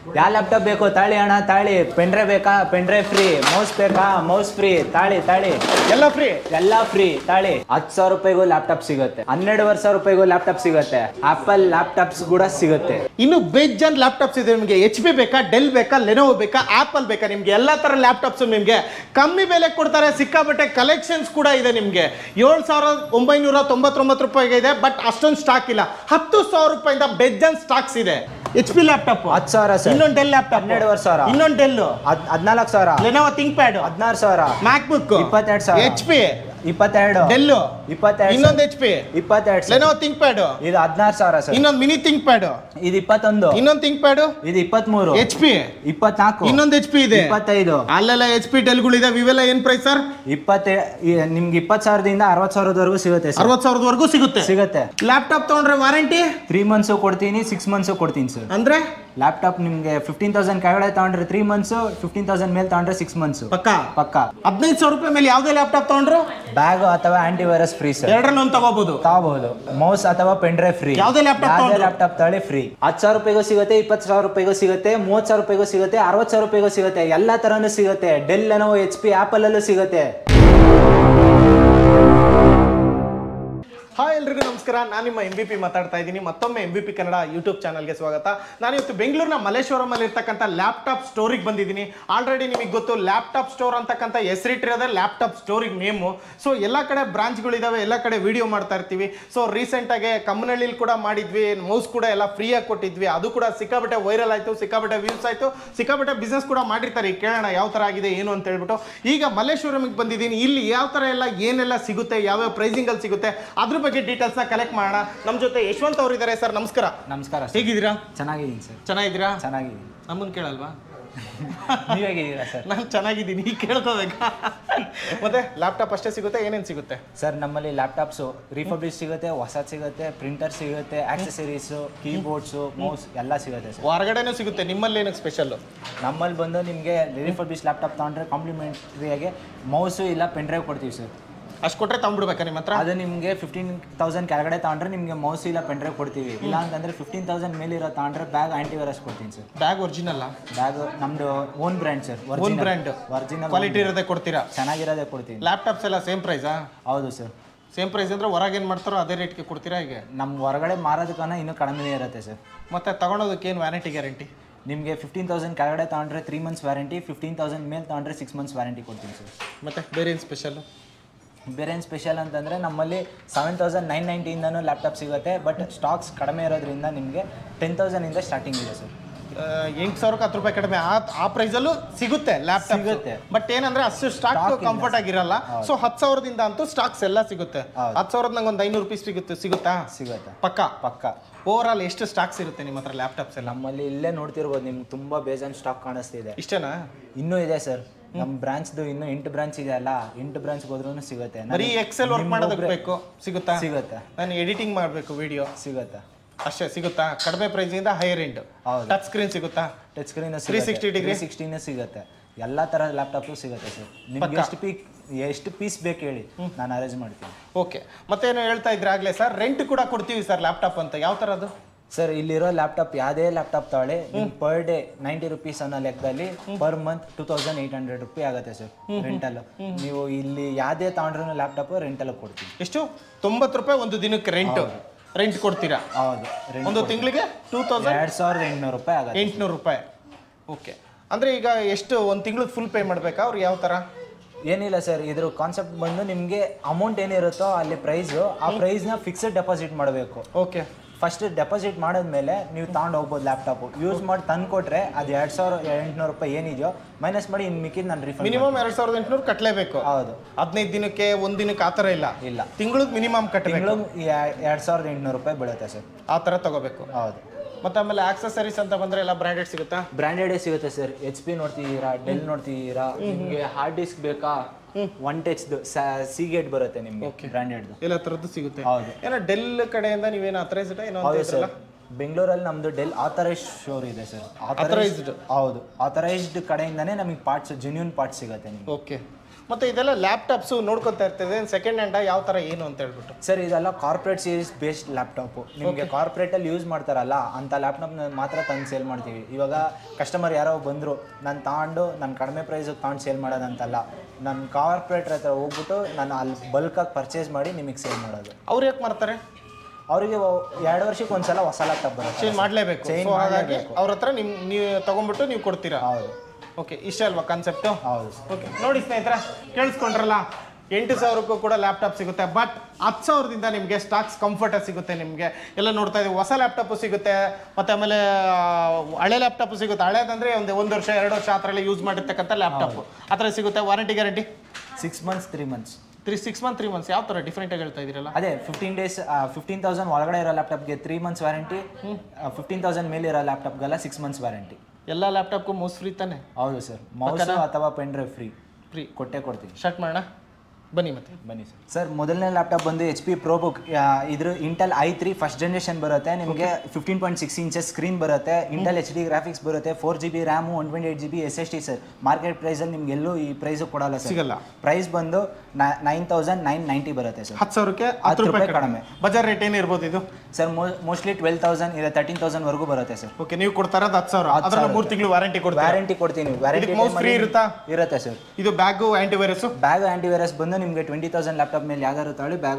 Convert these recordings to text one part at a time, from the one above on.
ಯಾವ ಲ್ಯಾಪ್ಟಾಪ್ ಬೇಕು ತಾಳಿ ಅಣ್ಣ ತಾಳಿ ಪೆನ್ಡ್ರೈವ್ ಬೇಕಾ ಪೆನ್ಡ್ರೈವ್ ಫ್ರೀ ಮೌಸ್ ಬೇಕಾ ಮೌಸ್ ಫ್ರೀ ತಾಳಿ ತಾಳಿ ಎಲ್ಲ ಫ್ರೀ ಎಲ್ಲ ಫ್ರೀ ತಾಳಿ ಹತ್ತು ಸಾವಿರ ರೂಪಾಯಿಗೂ ಲ್ಯಾಪ್ಟಾಪ್ ಸಿಗುತ್ತೆ ಹನ್ನೆರಡುವರೆ ಸಾವಿರ ರೂಪಾಯಿಗೂ ಲ್ಯಾಪ್ಟಾಪ್ ಸಿಗುತ್ತೆ ಆಪಲ್ ಲ್ಯಾಪ್ಟಾಪ್ಸ್ ಕೂಡ ಸಿಗುತ್ತೆ ಇನ್ನು ಬೇಜಾನ್ ಲ್ಯಾಪ್ಟಾಪ್ಸ್ ಇದೆ ನಿಮಗೆ ಎಚ್ ಪಿ ಬೇಕಾ ಡೆಲ್ ಬೇಕಾ ಲೆನೋವೋ ಬೇಕಾ ಆಪಲ್ ಬೇಕಾ ನಿಮ್ಗೆ ಎಲ್ಲ ತರ ಲ್ಯಾಪ್ಟಾಪ್ಸ್ ನಿಮ್ಗೆ ಕಮ್ಮಿ ಬೆಲೆ ಕೊಡ್ತಾರೆ ಸಿಕ್ಕಾಬಟ್ಟೆ ಕಲೆಕ್ಷನ್ಸ್ ಕೂಡ ಇದೆ ನಿಮ್ಗೆ ಏಳು ಸಾವಿರ ಒಂಬೈನೂರ ತೊಂಬತ್ತೊಂಬತ್ತು ರೂಪಾಯಿಗೆ ಇದೆ ಬಟ್ ಅಷ್ಟೊಂದು ಸ್ಟಾಕ್ ಇಲ್ಲ ಹತ್ತು ಸಾವಿರ ರೂಪಾಯಿಂದ ಬೆಜ್ಜನ್ ಸ್ಟಾಕ್ಸ್ ಇದೆ ಎಚ್ ಪಿ ಲ್ಯಾಪ್ಟಾಪ್ ಹತ್ತು ಸಾವಿರ ಸರ್ ಇನ್ನೊಂದು ಡೆಲ್ ಲ್ಯಾಪ್ಟಾಪ್ ಹನ್ನೆರಡುವರೆ ಸಾವಿರ. ಇನ್ನೊಂದು ಡೆಲ್ ಹದ್ ಹದಿನಾಲ್ಕು ಸಾವಿರ ಲೆನೋವೋ ಥಿಂಕ್ ಪ್ಯಾಡ್ ಹದಿನಾರು ಸಾವಿರ ಮ್ಯಾಕ್ ಬುಕ್ ಇಪ್ಪತ್ತೆರಡು ಸಾವಿರ. ಎಚ್ ಪಿ ಇಪ್ಪತ್ತೆರಡು ಡೆಲ್ ಇಪ್ಪತ್ತೆರಡು ಇನ್ನೊಂದು ಎಚ್ ಪಿ ಇಪ್ಪತ್ತೆರಡು ಸಾವಿರ. ಲೆನೋವೋ ಥಿಂಕ್ ಪ್ಯಾಡ್ ಇದು ಹದಿನಾರು ಸಾವಿರ ಸರ್ ಇನ್ನೊಂದು ಮಿನಿ ಥಿಂಕ್ ಪ್ಯಾಡ್ ಇದು ಇಪ್ಪತ್ತೊಂದು ಇನ್ನೊಂದು ಥಿಂಕ್ ಪ್ಯಾಡ್ ಇದು ಇಪ್ಪತ್ಮೂರು ಎಚ್ ಪಿ ಇಪ್ಪತ್ನಾಲ್ಕು ಇನ್ನೊಂದು ಎಚ್ ಪಿ ಇದೆ ಇಪ್ಪತ್ತೈದು ಅಲ್ಲೆಲ್ಲ ಎಚ್ ಪಿ ಡೆಲ್ಗಳಿದೆ ಇವೆಲ್ಲ ಏನ್ ಪ್ರೈಸ್ ಸರ್ ಇಪ್ಪತ್ತೇ ಈ- ನಿಮ್ಗೆ ಇಪ್ಪತ್ತು ಸಾವಿರದಿಂದ ಅರವತ್ತು ಸಾವಿರದವರೆಗೂ ಸಿಗುತ್ತೆ ಸರ್ ಅರವತ್ ಸಾವಿರದವರೆಗೂ ಸಿಗುತ್ತೆ ಸಿಗುತ್ತೆ ಲ್ಯಾಪ್ಟಾಪ್ ತಗೊಂಡ್ರೆ ವಾರಂಟಿ ತ್ರೀ ಮಂತ್ಸು ಕೊಡ್ತೀನಿ ಸಿಕ್ಸ್ ಮಂತ್ಸು ಕೊಡ್ತೀನಿ ಸರ್ ಅಂದ್ರೆ ಲ್ಯಾಪ್ಟಾಪ್ ನಿಮಗೆ ಫಿಫ್ಟೀನ್ ತೌಸಂಡ್ ಕೆಳಗಡೆ ತಗೊಂಡ್ರೆ ತ್ರೀ ಮಂತ್ಸು ಫಿಫ್ಟೀನ್ ತೌಸಂಡ್ ಮೇಲೆ ತಗೊಂಡ್ರೆ ಸಿಕ್ಸ್ ಮಂತ್ಸು ಪಕ್ಕ ಪಕ್ಕ ಹದಿನೈದು ಸಾವಿರ ರೂಪಾಯಿ ಮೇಲೆ ಯಾವ್ದೇ ಲ್ಯಾಪ್ಟಾಪ್ ತಗೊಂಡ್ರು ಬ್ಯಾಗ್ ಅಥವಾ ಆಂಟಿವೈರಸ್ ಫ್ರೀ ಸರ್ ಎರಡರಲ್ಲಿ ಒಂದು ತಗೋಬಹುದು ತಗೋಬಹುದು ಮೌಸ್ ಅಥವಾ ಪೆನ್ಡ್ರೈವ್ ಫ್ರೀ ಯಾವ್ದೇ laptop ತಗೊಂಡ್ರು? ಲ್ಯಾಪ್ಟಾಪ್ ತಗೊಳ್ಳಿ ಫ್ರೀ ಹತ್ತು ಸಾವಿರ ರೂಪಾಯಿಗೂ ಸಿಗುತ್ತೆ ಇಪ್ಪತ್ತು ಸಾವಿರ ರೂಪಾಯಿಗೂ ಸಿಗುತ್ತೆ ಮೂವತ್ತು ಸಾವಿರ ರೂಪಾಯಿಗೂ ಸಿಗುತ್ತೆ ಅರವತ್ತು ಸಾವಿರ ರೂಪಾಯಿಗೂ ಸಿಗುತ್ತೆ ಎಲ್ಲ ತರನು ಸಿಗುತ್ತೆ ಡೆಲ್ ಏನೋ ಎಚ್ ಪಿ ಆಪಲ್ ಅಲ್ಲೂ ಸಿಗುತ್ತೆ ಹಾಯ್ ಎಲ್ರಿಗೂ ನಮಸ್ಕಾರ ನಾನು ನಿಮ್ಮ ಎಂ ಬಿ ಪಿ ಮಾತಾಡ್ತಾ ಇದ್ದೀನಿ ಮತ್ತೊಮ್ಮೆ M B P Kannada YouTube ಚಾನಲ್ಗೆ ಸ್ವಾಗತ ನಾನು ಇವತ್ತು ಬೆಂಗಳೂರಿನ ಮಲ್ಲೇಶ್ವರಮಲ್ಲಿ ಇರ್ತಕ್ಕಂಥ ಲ್ಯಾಪ್ಟಾಪ್ ಸ್ಟೋರಿಗೆ ಬಂದಿದ್ದೀನಿ ಆಲ್ರೆಡಿ ನಿಮಗೆ ಗೊತ್ತು ಲ್ಯಾಪ್ಟಾಪ್ ಸ್ಟೋರ್ ಅಂತಕ್ಕಂಥ ಹೆಸರಿಟ್ಟಿರೋದೇ ಲ್ಯಾಪ್ಟಾಪ್ ಸ್ಟೋರಿಗೆ ನೇಮು ಸೊ ಎಲ್ಲ ಕಡೆ ಬ್ರಾಂಚ್ಗಳಿದಾವೆ ಎಲ್ಲ ಕಡೆ ವಿಡಿಯೋ ಮಾಡ್ತಾ ಇರ್ತೀವಿ ಸೊ ರೀಸೆಂಟಾಗಿ ಕಮ್ಮನಹಳ್ಳಿಲಿ ಕೂಡ ಮಾಡಿದ್ವಿ ಮೌಸ್ ಕೂಡ ಎಲ್ಲ ಫ್ರೀಯಾಗಿ ಕೊಟ್ಟಿದ್ವಿ ಅದು ಕೂಡ ಸಿಕ್ಕಾಬಟ್ಟೆ ವೈರಲ್ ಆಯಿತು ಸಿಕ್ಕಾಬಟ್ಟೆ ವ್ಯೂಸ್ ಆಯಿತು ಸಿಕ್ಕಾಬಟ್ಟೆ ಬಿಸ್ನೆಸ್ ಕೂಡ ಮಾಡಿರ್ತಾರೆ ಈಗ ಕೇಳೋಣ ಯಾವ ಥರ ಆಗಿದೆ ಏನು ಅಂತ ಹೇಳ್ಬಿಟ್ಟು ಈಗ ಮಲ್ಲೇಶ್ವರಮಿಗೆ ಬಂದಿದ್ದೀನಿ ಇಲ್ಲಿ ಯಾವ ಥರ ಎಲ್ಲ ಏನೆಲ್ಲ ಸಿಗುತ್ತೆ ಯಾವ್ಯಾವ ಪ್ರೈಸಿಂಗಲ್ಲಿ ಸಿಗುತ್ತೆ ಅದ್ರ ಬಗ್ಗೆ ಡೀಟೇಲ್ಸ್ನ ಕಲೆಕ್ಟ್ ಮಾಡೋಣ ನಮ್ಮ ಜೊತೆ ಯಶವಂತ್ ಅವರು ಇದ್ದಾರೆ ಸರ್ ನಮಸ್ಕಾರ ನಮಸ್ಕಾರ ಸರ್ ಹೇಗಿದ್ದೀರಾ ಚೆನ್ನಾಗಿದ್ದೀನಿ ಸರ್ ಚೆನ್ನಾಗಿದ್ದೀರಾ ಚೆನ್ನಾಗಿದ್ದೀನಿ ನಮ್ಮನ್ನು ಕೇಳಲ್ವಾ ನೀವು ಹೇಗಿದ್ದೀರಾ ಸರ್ ನಾನು ಚೆನ್ನಾಗಿದ್ದೀನಿ ಈಗ ಕೇಳ್ಕೋಬೇಕಾ ಮತ್ತೆ ಲ್ಯಾಪ್ಟಾಪ್ ಅಷ್ಟೇ ಸಿಗುತ್ತೆ ಏನೇನು ಸಿಗುತ್ತೆ ಸರ್ ನಮ್ಮಲ್ಲಿ ಲ್ಯಾಪ್ಟಾಪ್ಸು ರಿಫಬ್ಲಿಷ್ ಸಿಗುತ್ತೆ ಹೊಸದು ಸಿಗುತ್ತೆ ಪ್ರಿಂಟರ್ ಸಿಗುತ್ತೆ ಆಕ್ಸೆಸರೀಸು ಕೀಬೋರ್ಡ್ಸು ಮೌಸ್ ಎಲ್ಲ ಸಿಗುತ್ತೆ ಸರ್ ಹೊರಗಡೆನೂ ಸಿಗುತ್ತೆ ನಿಮ್ಮಲ್ಲಿ ಏನಕ್ಕೆ ಸ್ಪೆಷಲ್ಲು ನಮ್ಮಲ್ಲಿ ಬಂದು ನಿಮಗೆ ರಿಫಬ್ಲಿಷ್ ಲ್ಯಾಪ್ಟಾಪ್ ತೊಗೊಂಡ್ರೆ ಕಾಂಪ್ಲಿಮೆಂಟ್ರಿಯಾಗಿ ಮೌಸು ಇಲ್ಲ ಪೆನ್ಡ್ರೈವ್ ಕೊಡ್ತೀವಿ ಸರ್ ಅಷ್ಟು ಕೊಟ್ಟರೆ ತಗೊಂಡ್ಬಿಡ್ಬೇಕಾ ನಿಮ್ಮ ಹತ್ರ ಅದು ನಿಮಗೆ ಫಿಫ್ಟೀನ್ ತೌಸಂಡ್ ಕೆಳಗಡೆ ತಗೊಂಡ್ರೆ ನಿಮಗೆ ಮೌಸ್ ಇಲ್ಲ ಪೆನ್ಡ್ರೈವ್ ಕೊಡ್ತೀವಿ ಇಲ್ಲ ಅಂತಂದ್ರೆ ಫಿಫ್ಟೀನ್ ತೌಸಂಡ್ ಮೇಲಿರೋ ತಗೊಂಡ್ರೆ ಬ್ಯಾಗ್ ಆಂಟಿವೈರಸ್ ಕೊಡ್ತೀನಿ ಸರ್ ಬ್ಯಾಗ್ ಒರಿಜಿನಲ್ಲ ಬ್ಯಾಗ್ ನಮ್ದು own brand sir own brand original quality ಇರೋದೇ ಕೊಡ್ತೀರಾ ಚೆನ್ನಾಗಿರೋದೇ ಕೊಡ್ತೀನಿ ಲ್ಯಾಪ್ಟಾಪ್ಸ್ ಎಲ್ಲ ಸೇಮ್ ಪ್ರೈಸಾ ಹೌದು ಸರ್ ಸೇಮ್ ಪ್ರೈಸ್ ಅಂದ್ರೆ ಹೊರಗೆ ಏನು ಮಾಡ್ತಾರೋ ಅದೇ ರೇಟ್ಗೆ ಕೊಡ್ತೀರಾ ಹೀಗೆ ನಮ್ಮ ಹೊರಗಡೆ ಮಾರೋದಕ್ಕನ್ನ ಇನ್ನೂ ಕಡಿಮೆನೇ ಇರುತ್ತೆ ಸರ್ ಮತ್ತೆ ತಗೊಳೋದಕ್ಕೆ ಏನು ವ್ಯಾರಂಟಿ ಗ್ಯಾರಂಟಿ ನಿಮಗೆ ಫಿಫ್ಟೀನ್ ತೌಸಂಡ್ ಕೆಳಗಡೆ ತಗೊಂಡ್ರೆ three months warranty fifteen thousand ಮೇಲೆ ತಗೊಂಡ್ರೆ ಸಿಕ್ಸ್ ಮಂತ್ಸ್ ವ್ಯಾರಂಟಿ ಕೊಡ್ತೀನಿ ಸರ್ ಮತ್ತೆ ಬೇರೆ ಏನು ಸ್ಪೆಷಲ್ ಬೇರೆ ಏನು ಸ್ಪೆಷಲ್ ಅಂತಂದರೆ ನಮ್ಮಲ್ಲಿ ಸೆವೆನ್ ತೌಸಂಡ್ ನೈನ್ ನೈಂಟಿಯಿಂದನೂ ಲ್ಯಾಪ್ಟಾಪ್ ಸಿಗುತ್ತೆ ಬಟ್ ಸ್ಟಾಕ್ಸ್ ಕಡಿಮೆ ಇರೋದ್ರಿಂದ ನಿಮಗೆ ಟೆನ್ ತೌಸಂಡಿಂದ ಸ್ಟಾರ್ಟಿಂಗ್ ಇದೆ ಸರ್ ಎಂಟು ಸಾವಿರಕ್ಕೆ ಹತ್ತು ರೂಪಾಯಿ ಕಡಿಮೆ ಆ ಆ ಪ್ರೈಸಲ್ಲೂ ಸಿಗುತ್ತೆ ಲ್ಯಾಪ್ಟಾಪ್ ಸಿಗುತ್ತೆ. ಬಟ್ ಏನಂದ್ರೆ ಅಷ್ಟು ಸ್ಟಾಕ್ Stock ಇಲ್ಲ. ಕಂಫರ್ಟ್ ಆಗಿರಲ್ಲ ಸೊ ಹತ್ತು ಸಾವಿರದಿಂದ ಅಂತೂ ಸ್ಟಾಕ್ಸ್ ಎಲ್ಲ ಸಿಗುತ್ತೆ ಹೌದು. ಹತ್ತು ಸಾವಿರದ ನಂಗೆ ಒಂದು ಐನೂರು ರುಪೀಸ್ ಸಿಗುತ್ತೆ ಸಿಗುತ್ತಾ ಸಿಗುತ್ತೆ ಪಕ್ಕ ಪಕ್ಕ ಓವರ್ ಆಲ್ ಎಷ್ಟು ಸ್ಟಾಕ್ಸ್ ಇರುತ್ತೆ ನಿಮ್ಮ ಹತ್ರ ಲ್ಯಾಪ್ಟಾಪ್ಸ್ ಎಲ್ಲ ನಮ್ಮಲ್ಲಿ ಇಲ್ಲೇ ನೋಡ್ತಿರ್ಬೋದು ನಿಮ್ಗೆ ತುಂಬ ಬೇಜಾನ್ ಸ್ಟಾಕ್ ಕಾಣಿಸ್ತಿದೆ ಇಷ್ಟೇನಾ ಇನ್ನೂ ಇದೆ ಸರ್ ನಮ್ಮ ಬ್ರಾಂಚ್ದು ಇನ್ನೂ ಎಂಟು ಬ್ರಾಂಚ್ ಇದೆ ಅಲ್ಲ ಎಂಟು ಬ್ರಾಂಚ್ಗೆ ಹೋದ್ರೂ ಸಿಗುತ್ತೆ ಬರೀ ಎಕ್ಸೆಲ್ ವರ್ಕ್ ಮಾಡೋದಕ್ಕೆ ಬೇಕು ಸಿಗುತ್ತಾ ಸಿಗುತ್ತೆ ನಾನು ಎಡಿಟಿಂಗ್ ಮಾಡಬೇಕು ವಿಡಿಯೋ ಸಿಗುತ್ತೆ ಅಷ್ಟೇ ಸಿಗುತ್ತಾ ಕಡಿಮೆ ಪ್ರೈಸಿಂದ ಹೈಯರ್ ಎಂಡ್ ಹೌದು. ಟಚ್ ಸ್ಕ್ರೀನ್ ಸಿಗುತ್ತಾ ಟಚ್ ಸ್ಕ್ರೀನ್ 360 degree? ತ್ರೀ ಸಿಕ್ಸ್ಟಿನೇ ಸಿಗುತ್ತೆ ಎಲ್ಲ ಥರದ ಲ್ಯಾಪ್ಟಾಪು ಸಿಗುತ್ತೆ ಸರ್ ನಿಮ್ಗೆ ಎಷ್ಟು ಪೀಕ್ ಎಷ್ಟು ಪೀಸ್ ಬೇಕು ಹೇಳಿ ನಾನು ಅರೇಂಜ್ ಮಾಡ್ತೀನಿ ಓಕೆ ಮತ್ತೇನು ಹೇಳ್ತಾ ಇದ್ರೆ ಆಗ್ಲೇ ಸರ್ ರೆಂಟ್ ಕೂಡ ಕೊಡ್ತೀವಿ ಸರ್ ಲ್ಯಾಪ್ಟಾಪ್ ಅಂತ ಯಾವ ಥರದ್ದು ಸರ್ ಇಲ್ಲಿರೋ ಲ್ಯಾಪ್ಟಾಪ್ ಯಾವುದೇ ಲ್ಯಾಪ್ಟಾಪ್ ತಗೊಳ್ಳಿ ಪರ್ ಡೇ ನೈಂಟಿ ರುಪೀಸ್ ಅನ್ನೋ ಲೆಕ್ಕದಲ್ಲಿ per month two thousand eight hundred rupee ಆಗುತ್ತೆ ಸರ್ ರೆಂಟಲ್ ನೀವು ಇಲ್ಲಿ ಯಾವುದೇ ತಗೊಂಡ್ರೂ ಲ್ಯಾಪ್ಟಾಪ್ ರೆಂಟಲ್ಲಿ ಕೊಡ್ತೀವಿ ಎಷ್ಟು ತೊಂಬತ್ತು ರೂಪಾಯಿ ಒಂದು ದಿನಕ್ಕೆ ರೆಂಟ್ ರೆಂಟ್ ಕೊಡ್ತೀರಾ ಹೌದು ರೆಂಟ್ ಒಂದು ತಿಂಗಳಿಗೆ ಟೂ ತೌಸಂಡ್ ಎರಡು ಸಾವಿರದ ಎಂಟುನೂರು ರೂಪಾಯಿ ಆಗುತ್ತೆ ಎಂಟುನೂರು ರೂಪಾಯಿ ಓಕೆ ಅಂದರೆ ಈಗ ಎಷ್ಟು ಒಂದು ತಿಂಗಳಿಗೆ ಫುಲ್ ಪೇ ಮಾಡಬೇಕಾ ಅವ್ರು ಯಾವ ಥರ ಏನಿಲ್ಲ ಸರ್ ಇದ್ರ ಕಾನ್ಸೆಪ್ಟ್ ಬಂದು ನಿಮಗೆ ಅಮೌಂಟ್ ಏನಿರುತ್ತೋ ಅಲ್ಲಿ ಪ್ರೈಸು ಆ ಪ್ರೈಸ್ನ ಫಿಕ್ಸೆಡ್ ಡೆಪಾಸಿಟ್ ಮಾಡಬೇಕು ಓಕೆ ಫಸ್ಟ್ ಡೆಪಾಸಿಟ್ ಮಾಡಿದ್ಮೇಲೆ ನೀವು ತಗೊಂಡು ಹೋಗ್ಬೋದು ಲ್ಯಾಪ್ಟಾಪು ಯೂಸ್ ಮಾಡಿ ತಂದು ಕೊಟ್ರೆ ಅದು ಎರಡು ಸಾವಿರ ಎಂಟುನೂರು ರೂಪಾಯಿ ಏನಿದೆಯೋ ಮೈನಸ್ ಮಾಡಿ ಇನ್ನು ಮಿಕ್ಕಿದ್ದು ನಾನು ರಿಫಂಡ್ ಮಿನಿಮಮ್ ಎರಡು ಸಾವಿರದ ಎಂಟುನೂರು ಕಟ್ಟಲೇಬೇಕು ಹೌದು ಹದಿನೈದು ದಿನಕ್ಕೆ ಒಂದು ದಿನಕ್ಕೆ ಆ ಥರ ಇಲ್ಲ ಇಲ್ಲ ತಿಂಗಳಿಗೆ ಮಿನಿಮಮ್ ಕಟ್ಟಬೇಕು ತಿಂಗಳು ಎರಡು ಸಾವಿರದ ಎಂಟುನೂರು ರೂಪಾಯಿ ಬೀಳುತ್ತೆ ಸರ್ ಆ ಥರ ತಗೋಬೇಕು ಹೌದು ಮತ್ತೆ ಆಮೇಲೆ ಆಕ್ಸೆಸರೀಸ್ ಅಂತ ಬಂದರೆ ಎಲ್ಲ ಬ್ರ್ಯಾಂಡೆಡ್ ಸಿಗುತ್ತಾ ಬ್ರ್ಯಾಂಡೆಡೇ ಸಿಗುತ್ತೆ ಸರ್ ಎಚ್ ಪಿ ನೋಡ್ತಿದ್ದೀರಾ ಡೆಲ್ ನೋಡ್ತಿದ್ದೀರಾ ನಿಮಗೆ ಹಾರ್ಡ್ ಡಿಸ್ಕ್ ಬೇಕಾ ಒನ್ ಟಚ್ದು ಸಿಗೇಟ್ ಬರುತ್ತೆ ನಿಮಗೆ ಬ್ರ್ಯಾಂಡೆಡ್ದು ಎಲ್ಲ ಥರದ್ದು ಸಿಗುತ್ತೆ ಹೌದು ಏನೋ ಡೆಲ್ ಕಡೆಯಿಂದ ನೀವೇನು ಅಥರೈಸ್ಡ್ ಏನೋ ಅಂತ ಹೌದು ಇದ್ರಲ್ಲ ಸರ್ ಬೆಂಗಳೂರಲ್ಲಿ ನಮ್ದು ಡೆಲ್ ಆಥರೈಸ್ಡ್ ಶೋರ್ ಇದೆ ಸರ್ Authorized? ಹೌದು ಆಥರೈಸ್ಡ್ ಕಡೆಯಿಂದನೇ ನಮಗೆ ಪಾರ್ಟ್ಸ್ ಜೆನ್ಯೂನ್ ಪಾರ್ಟ್ಸ್ ಸಿಗುತ್ತೆ ನಿಮಗೆ ಓಕೆ ಮತ್ತೆ ಇದೆಲ್ಲ ಲ್ಯಾಪ್ಟಾಪ್ಸು ನೋಡ್ಕೊತಾ ಇರ್ತದೆ ಸೆಕೆಂಡ್ ಹ್ಯಾಂಡ ಯಾವ ಥರ ಏನು ಅಂತ ಹೇಳ್ಬಿಟ್ಟು ಸರ್ ಇದೆಲ್ಲ ಕಾರ್ಪೊರೇಟ್ ಸೀರೀಸ್ ಬೇಸ್ಡ್ ಲ್ಯಾಪ್ಟಾಪು ನಿಮಗೆ ಕಾರ್ಪೊರೇಟಲ್ಲಿ ಯೂಸ್ ಮಾಡ್ತಾರಲ್ಲ ಅಂತ ಲ್ಯಾಪ್ಟಾಪ್ನ ಮಾತ್ರ ತಂದು ಸೇಲ್ ಮಾಡ್ತೀವಿ ಇವಾಗ ಕಸ್ಟಮರ್ ಯಾರೋ ಬಂದರು ನಾನು ತಗೊಂಡು ನಾನು ಕಡಿಮೆ ಪ್ರೈಸಿಗೆ ತಗೊಂಡು ಸೇಲ್ ಮಾಡೋದಂತಲ್ಲ ನನ್ನ ಕಾರ್ಪೊರೇಟ್ರ್ ಹತ್ರ ಹೋಗ್ಬಿಟ್ಟು ನಾನು ಅಲ್ಲಿ ಬಲ್ಕಾಗಿ ಪರ್ಚೇಸ್ ಮಾಡಿ ನಿಮಗೆ ಸೇಲ್ ಮಾಡೋದು ಅವ್ರು ಯಾಕೆ ಮಾಡ್ತಾರೆ ಅವರಿಗೆ ಎರಡು ವರ್ಷಕ್ಕೆ ಒಂದ್ಸಲ ಹೊಸ ಲ್ಯಾಪ್ಟಾಪ್ ಬರುತ್ತೆ ಚೇಂಜ್ ಮಾಡಲೇಬೇಕು Change ಸೊ ಹಾಗಾಗಿ ಅವ್ರ ಹತ್ರ ನಿಮ್ ನೀವು ತಗೊಂಡ್ಬಿಟ್ಟು ನೀವು ಕೊಡ್ತೀರಾ ಹೌದು ಓಕೆ ಇಷ್ಟೇ ಅಲ್ವಾ ಕಾನ್ಸೆಪ್ಟು ಹೌದು ಓಕೆ ನೋಡಿ ಸ್ನೇಹಿತರೆ ಕೇಳಿಸ್ಕೊಂಡ್ರಲ್ಲ ಎಂಟು ಸಾವಿರಕ್ಕೂ ಕೂಡ ಲ್ಯಾಪ್ಟಾಪ್ ಸಿಗುತ್ತೆ ಬಟ್ ಹತ್ತು ಸಾವಿರದಿಂದ ನಿಮಗೆ ಸ್ಟಾಕ್ಸ್ ಕಂಫರ್ಟ್ ಸಿಗುತ್ತೆ ನಿಮಗೆ ಎಲ್ಲ ನೋಡ್ತಾ ಇದ್ದೀವಿ ಹೊಸ ಲ್ಯಾಪ್ಟಾಪು ಸಿಗುತ್ತೆ ಮತ್ತು ಆಮೇಲೆ ಆ, ಹಳೆ ಲ್ಯಾಪ್ಟಾಪು ಸಿಗುತ್ತೆ ಹಳೇದಂದ್ರೆ ಒಂದು ಒಂದು ವರ್ಷ ಎರಡು ವರ್ಷ ಆ ಥರ ಎಲ್ಲ ಯೂಸ್ ಮಾಡಿರ್ತಕ್ಕಂಥ ಲ್ಯಾಪ್ಟಾಪ್ ಆ ಥರ ಸಿಗುತ್ತೆ warranty guarantee six months three months three six month three months ಯಾವ ಥರ ಡಿಫ್ರೆಂಟಾಗಿ ಹೇಳ್ತಾ ಇದ್ದೀರಲ್ಲ ಅದೇ ಫಿಫ್ಟೀನ್ ಡೇಸ್ ಫಿಫ್ಟೀನ್ ತೌಸಂಡ್ ಒಳಗಡೆ ಇರೋ ಲ್ಯಾಪ್ಟಾಪ್ಗೆ three months warranty fifteen thousand ಮೇಲೆ ಇರೋ ಲ್ಯಾಪ್ಟಾಪ್ಗೆಲ್ಲ ಸಿಕ್ಸ್ ಮಂತ್ಸ್ ವ್ಯಾರಂಟಿ ಎಲ್ಲ ಲ್ಯಾಪ್ಟಾಪ್ಗೂ ಮೋಸ್ಟ್ ಫ್ರೀ ತಾನೆ ಹೌದು ಸರ್ ಮೌಸ್ ಅಥವಾ ಪೆನ್ ಡ್ರೈವ್ ಫ್ರೀ ಫ್ರೀ ಕೊಟ್ಟೆ ಕೊಡ್ತೀನಿ ಸ್ಟಾರ್ಟ್ ಮಾಡೋಣ ಬನ್ನಿ ಮತ್ತೆ ಬನ್ನಿ ಸರ್ ಸರ್ ಮೊದಲನೇ ಲ್ಯಾಪ್ಟಾಪ್ ಬಂದು ಎಚ್ ಪಿ ಪ್ರೋ ಬುಕ್ ಇದ್ರ Intel i three first generation ಬರುತ್ತೆ ನಿಮಗೆ fifteen point six inches screen ಬರುತ್ತೆ ಇಂಟೆಲ್ ಎಚ್ ಡಿ ಗ್ರಾಫಿಕ್ಸ್ ಬರುತ್ತೆ four G B RAM one twenty eight G B S S D sir market ಪ್ರೈಸಲ್ಲಿ ನಿಮ್ಗೆ ಎಲ್ಲೂ ಈ price ಕೊಡಲ್ಲ ಸರ್ ಸಿಗಲ್ಲ ಪ್ರೈಸ್ ಬಂದು ನೈನ್ ತೌಸಂಡ್ ನೈನ್ ನೈಂಟಿ ಬರುತ್ತೆ ಸರ್ ಹತ್ತು ಸಾವಿರಕ್ಕೆ ಹತ್ತು ಹತ್ತು ರೂಪಾಯಿ ರೂಪಾಯಿ ಕಡಿಮೆ ಕಡಿಮೆ. ಬಜಾರ್ ರೇಟ್ ಏನು ಇರ್ಬೋದು ಇದು ಸರ್ ಮೋಸ್ಟ್ಲಿ ಟ್ವೆಲ್ ತೌಸಂಡ್ ಇಲ್ಲ ತರ್ಟೀನ್ ತೌಸಂಡ್ ವರೆಗೂ ಬರುತ್ತೆ ಸರ್ ಓಕೆ ನೀವು ಕೊಡ್ತಾ ಇರೋದು ಹತ್ತು ಸಾವಿರ ಹತ್ತು ಅದರಲ್ಲಿ ಸಾವಿರ. ಮೂರು ತಿಂಗಳು ವಾರಂಟಿ ಕೊಡ್ತಾರೆ ವ್ಯಾರಂಟಿ ಕೊಡ್ತೀನಿ ವ್ಯಾರಂಟಿ mouse free ಇರುತ್ತಾ? ಇರುತ್ತೆ ಸರ್ ಇದು bag antivirus bag antivirus ಬಂದು ನಿಮಗೆ ಟ್ವೆಂಟಿ ತೌಸಂಡ್ ಲ್ಯಾಪ್ಟಾಪ್ ಮೇಲೆ ಯಾವ್ದಾದ್ರು ತಗೊಳ್ಳಿ ಬ್ಯಾಗ್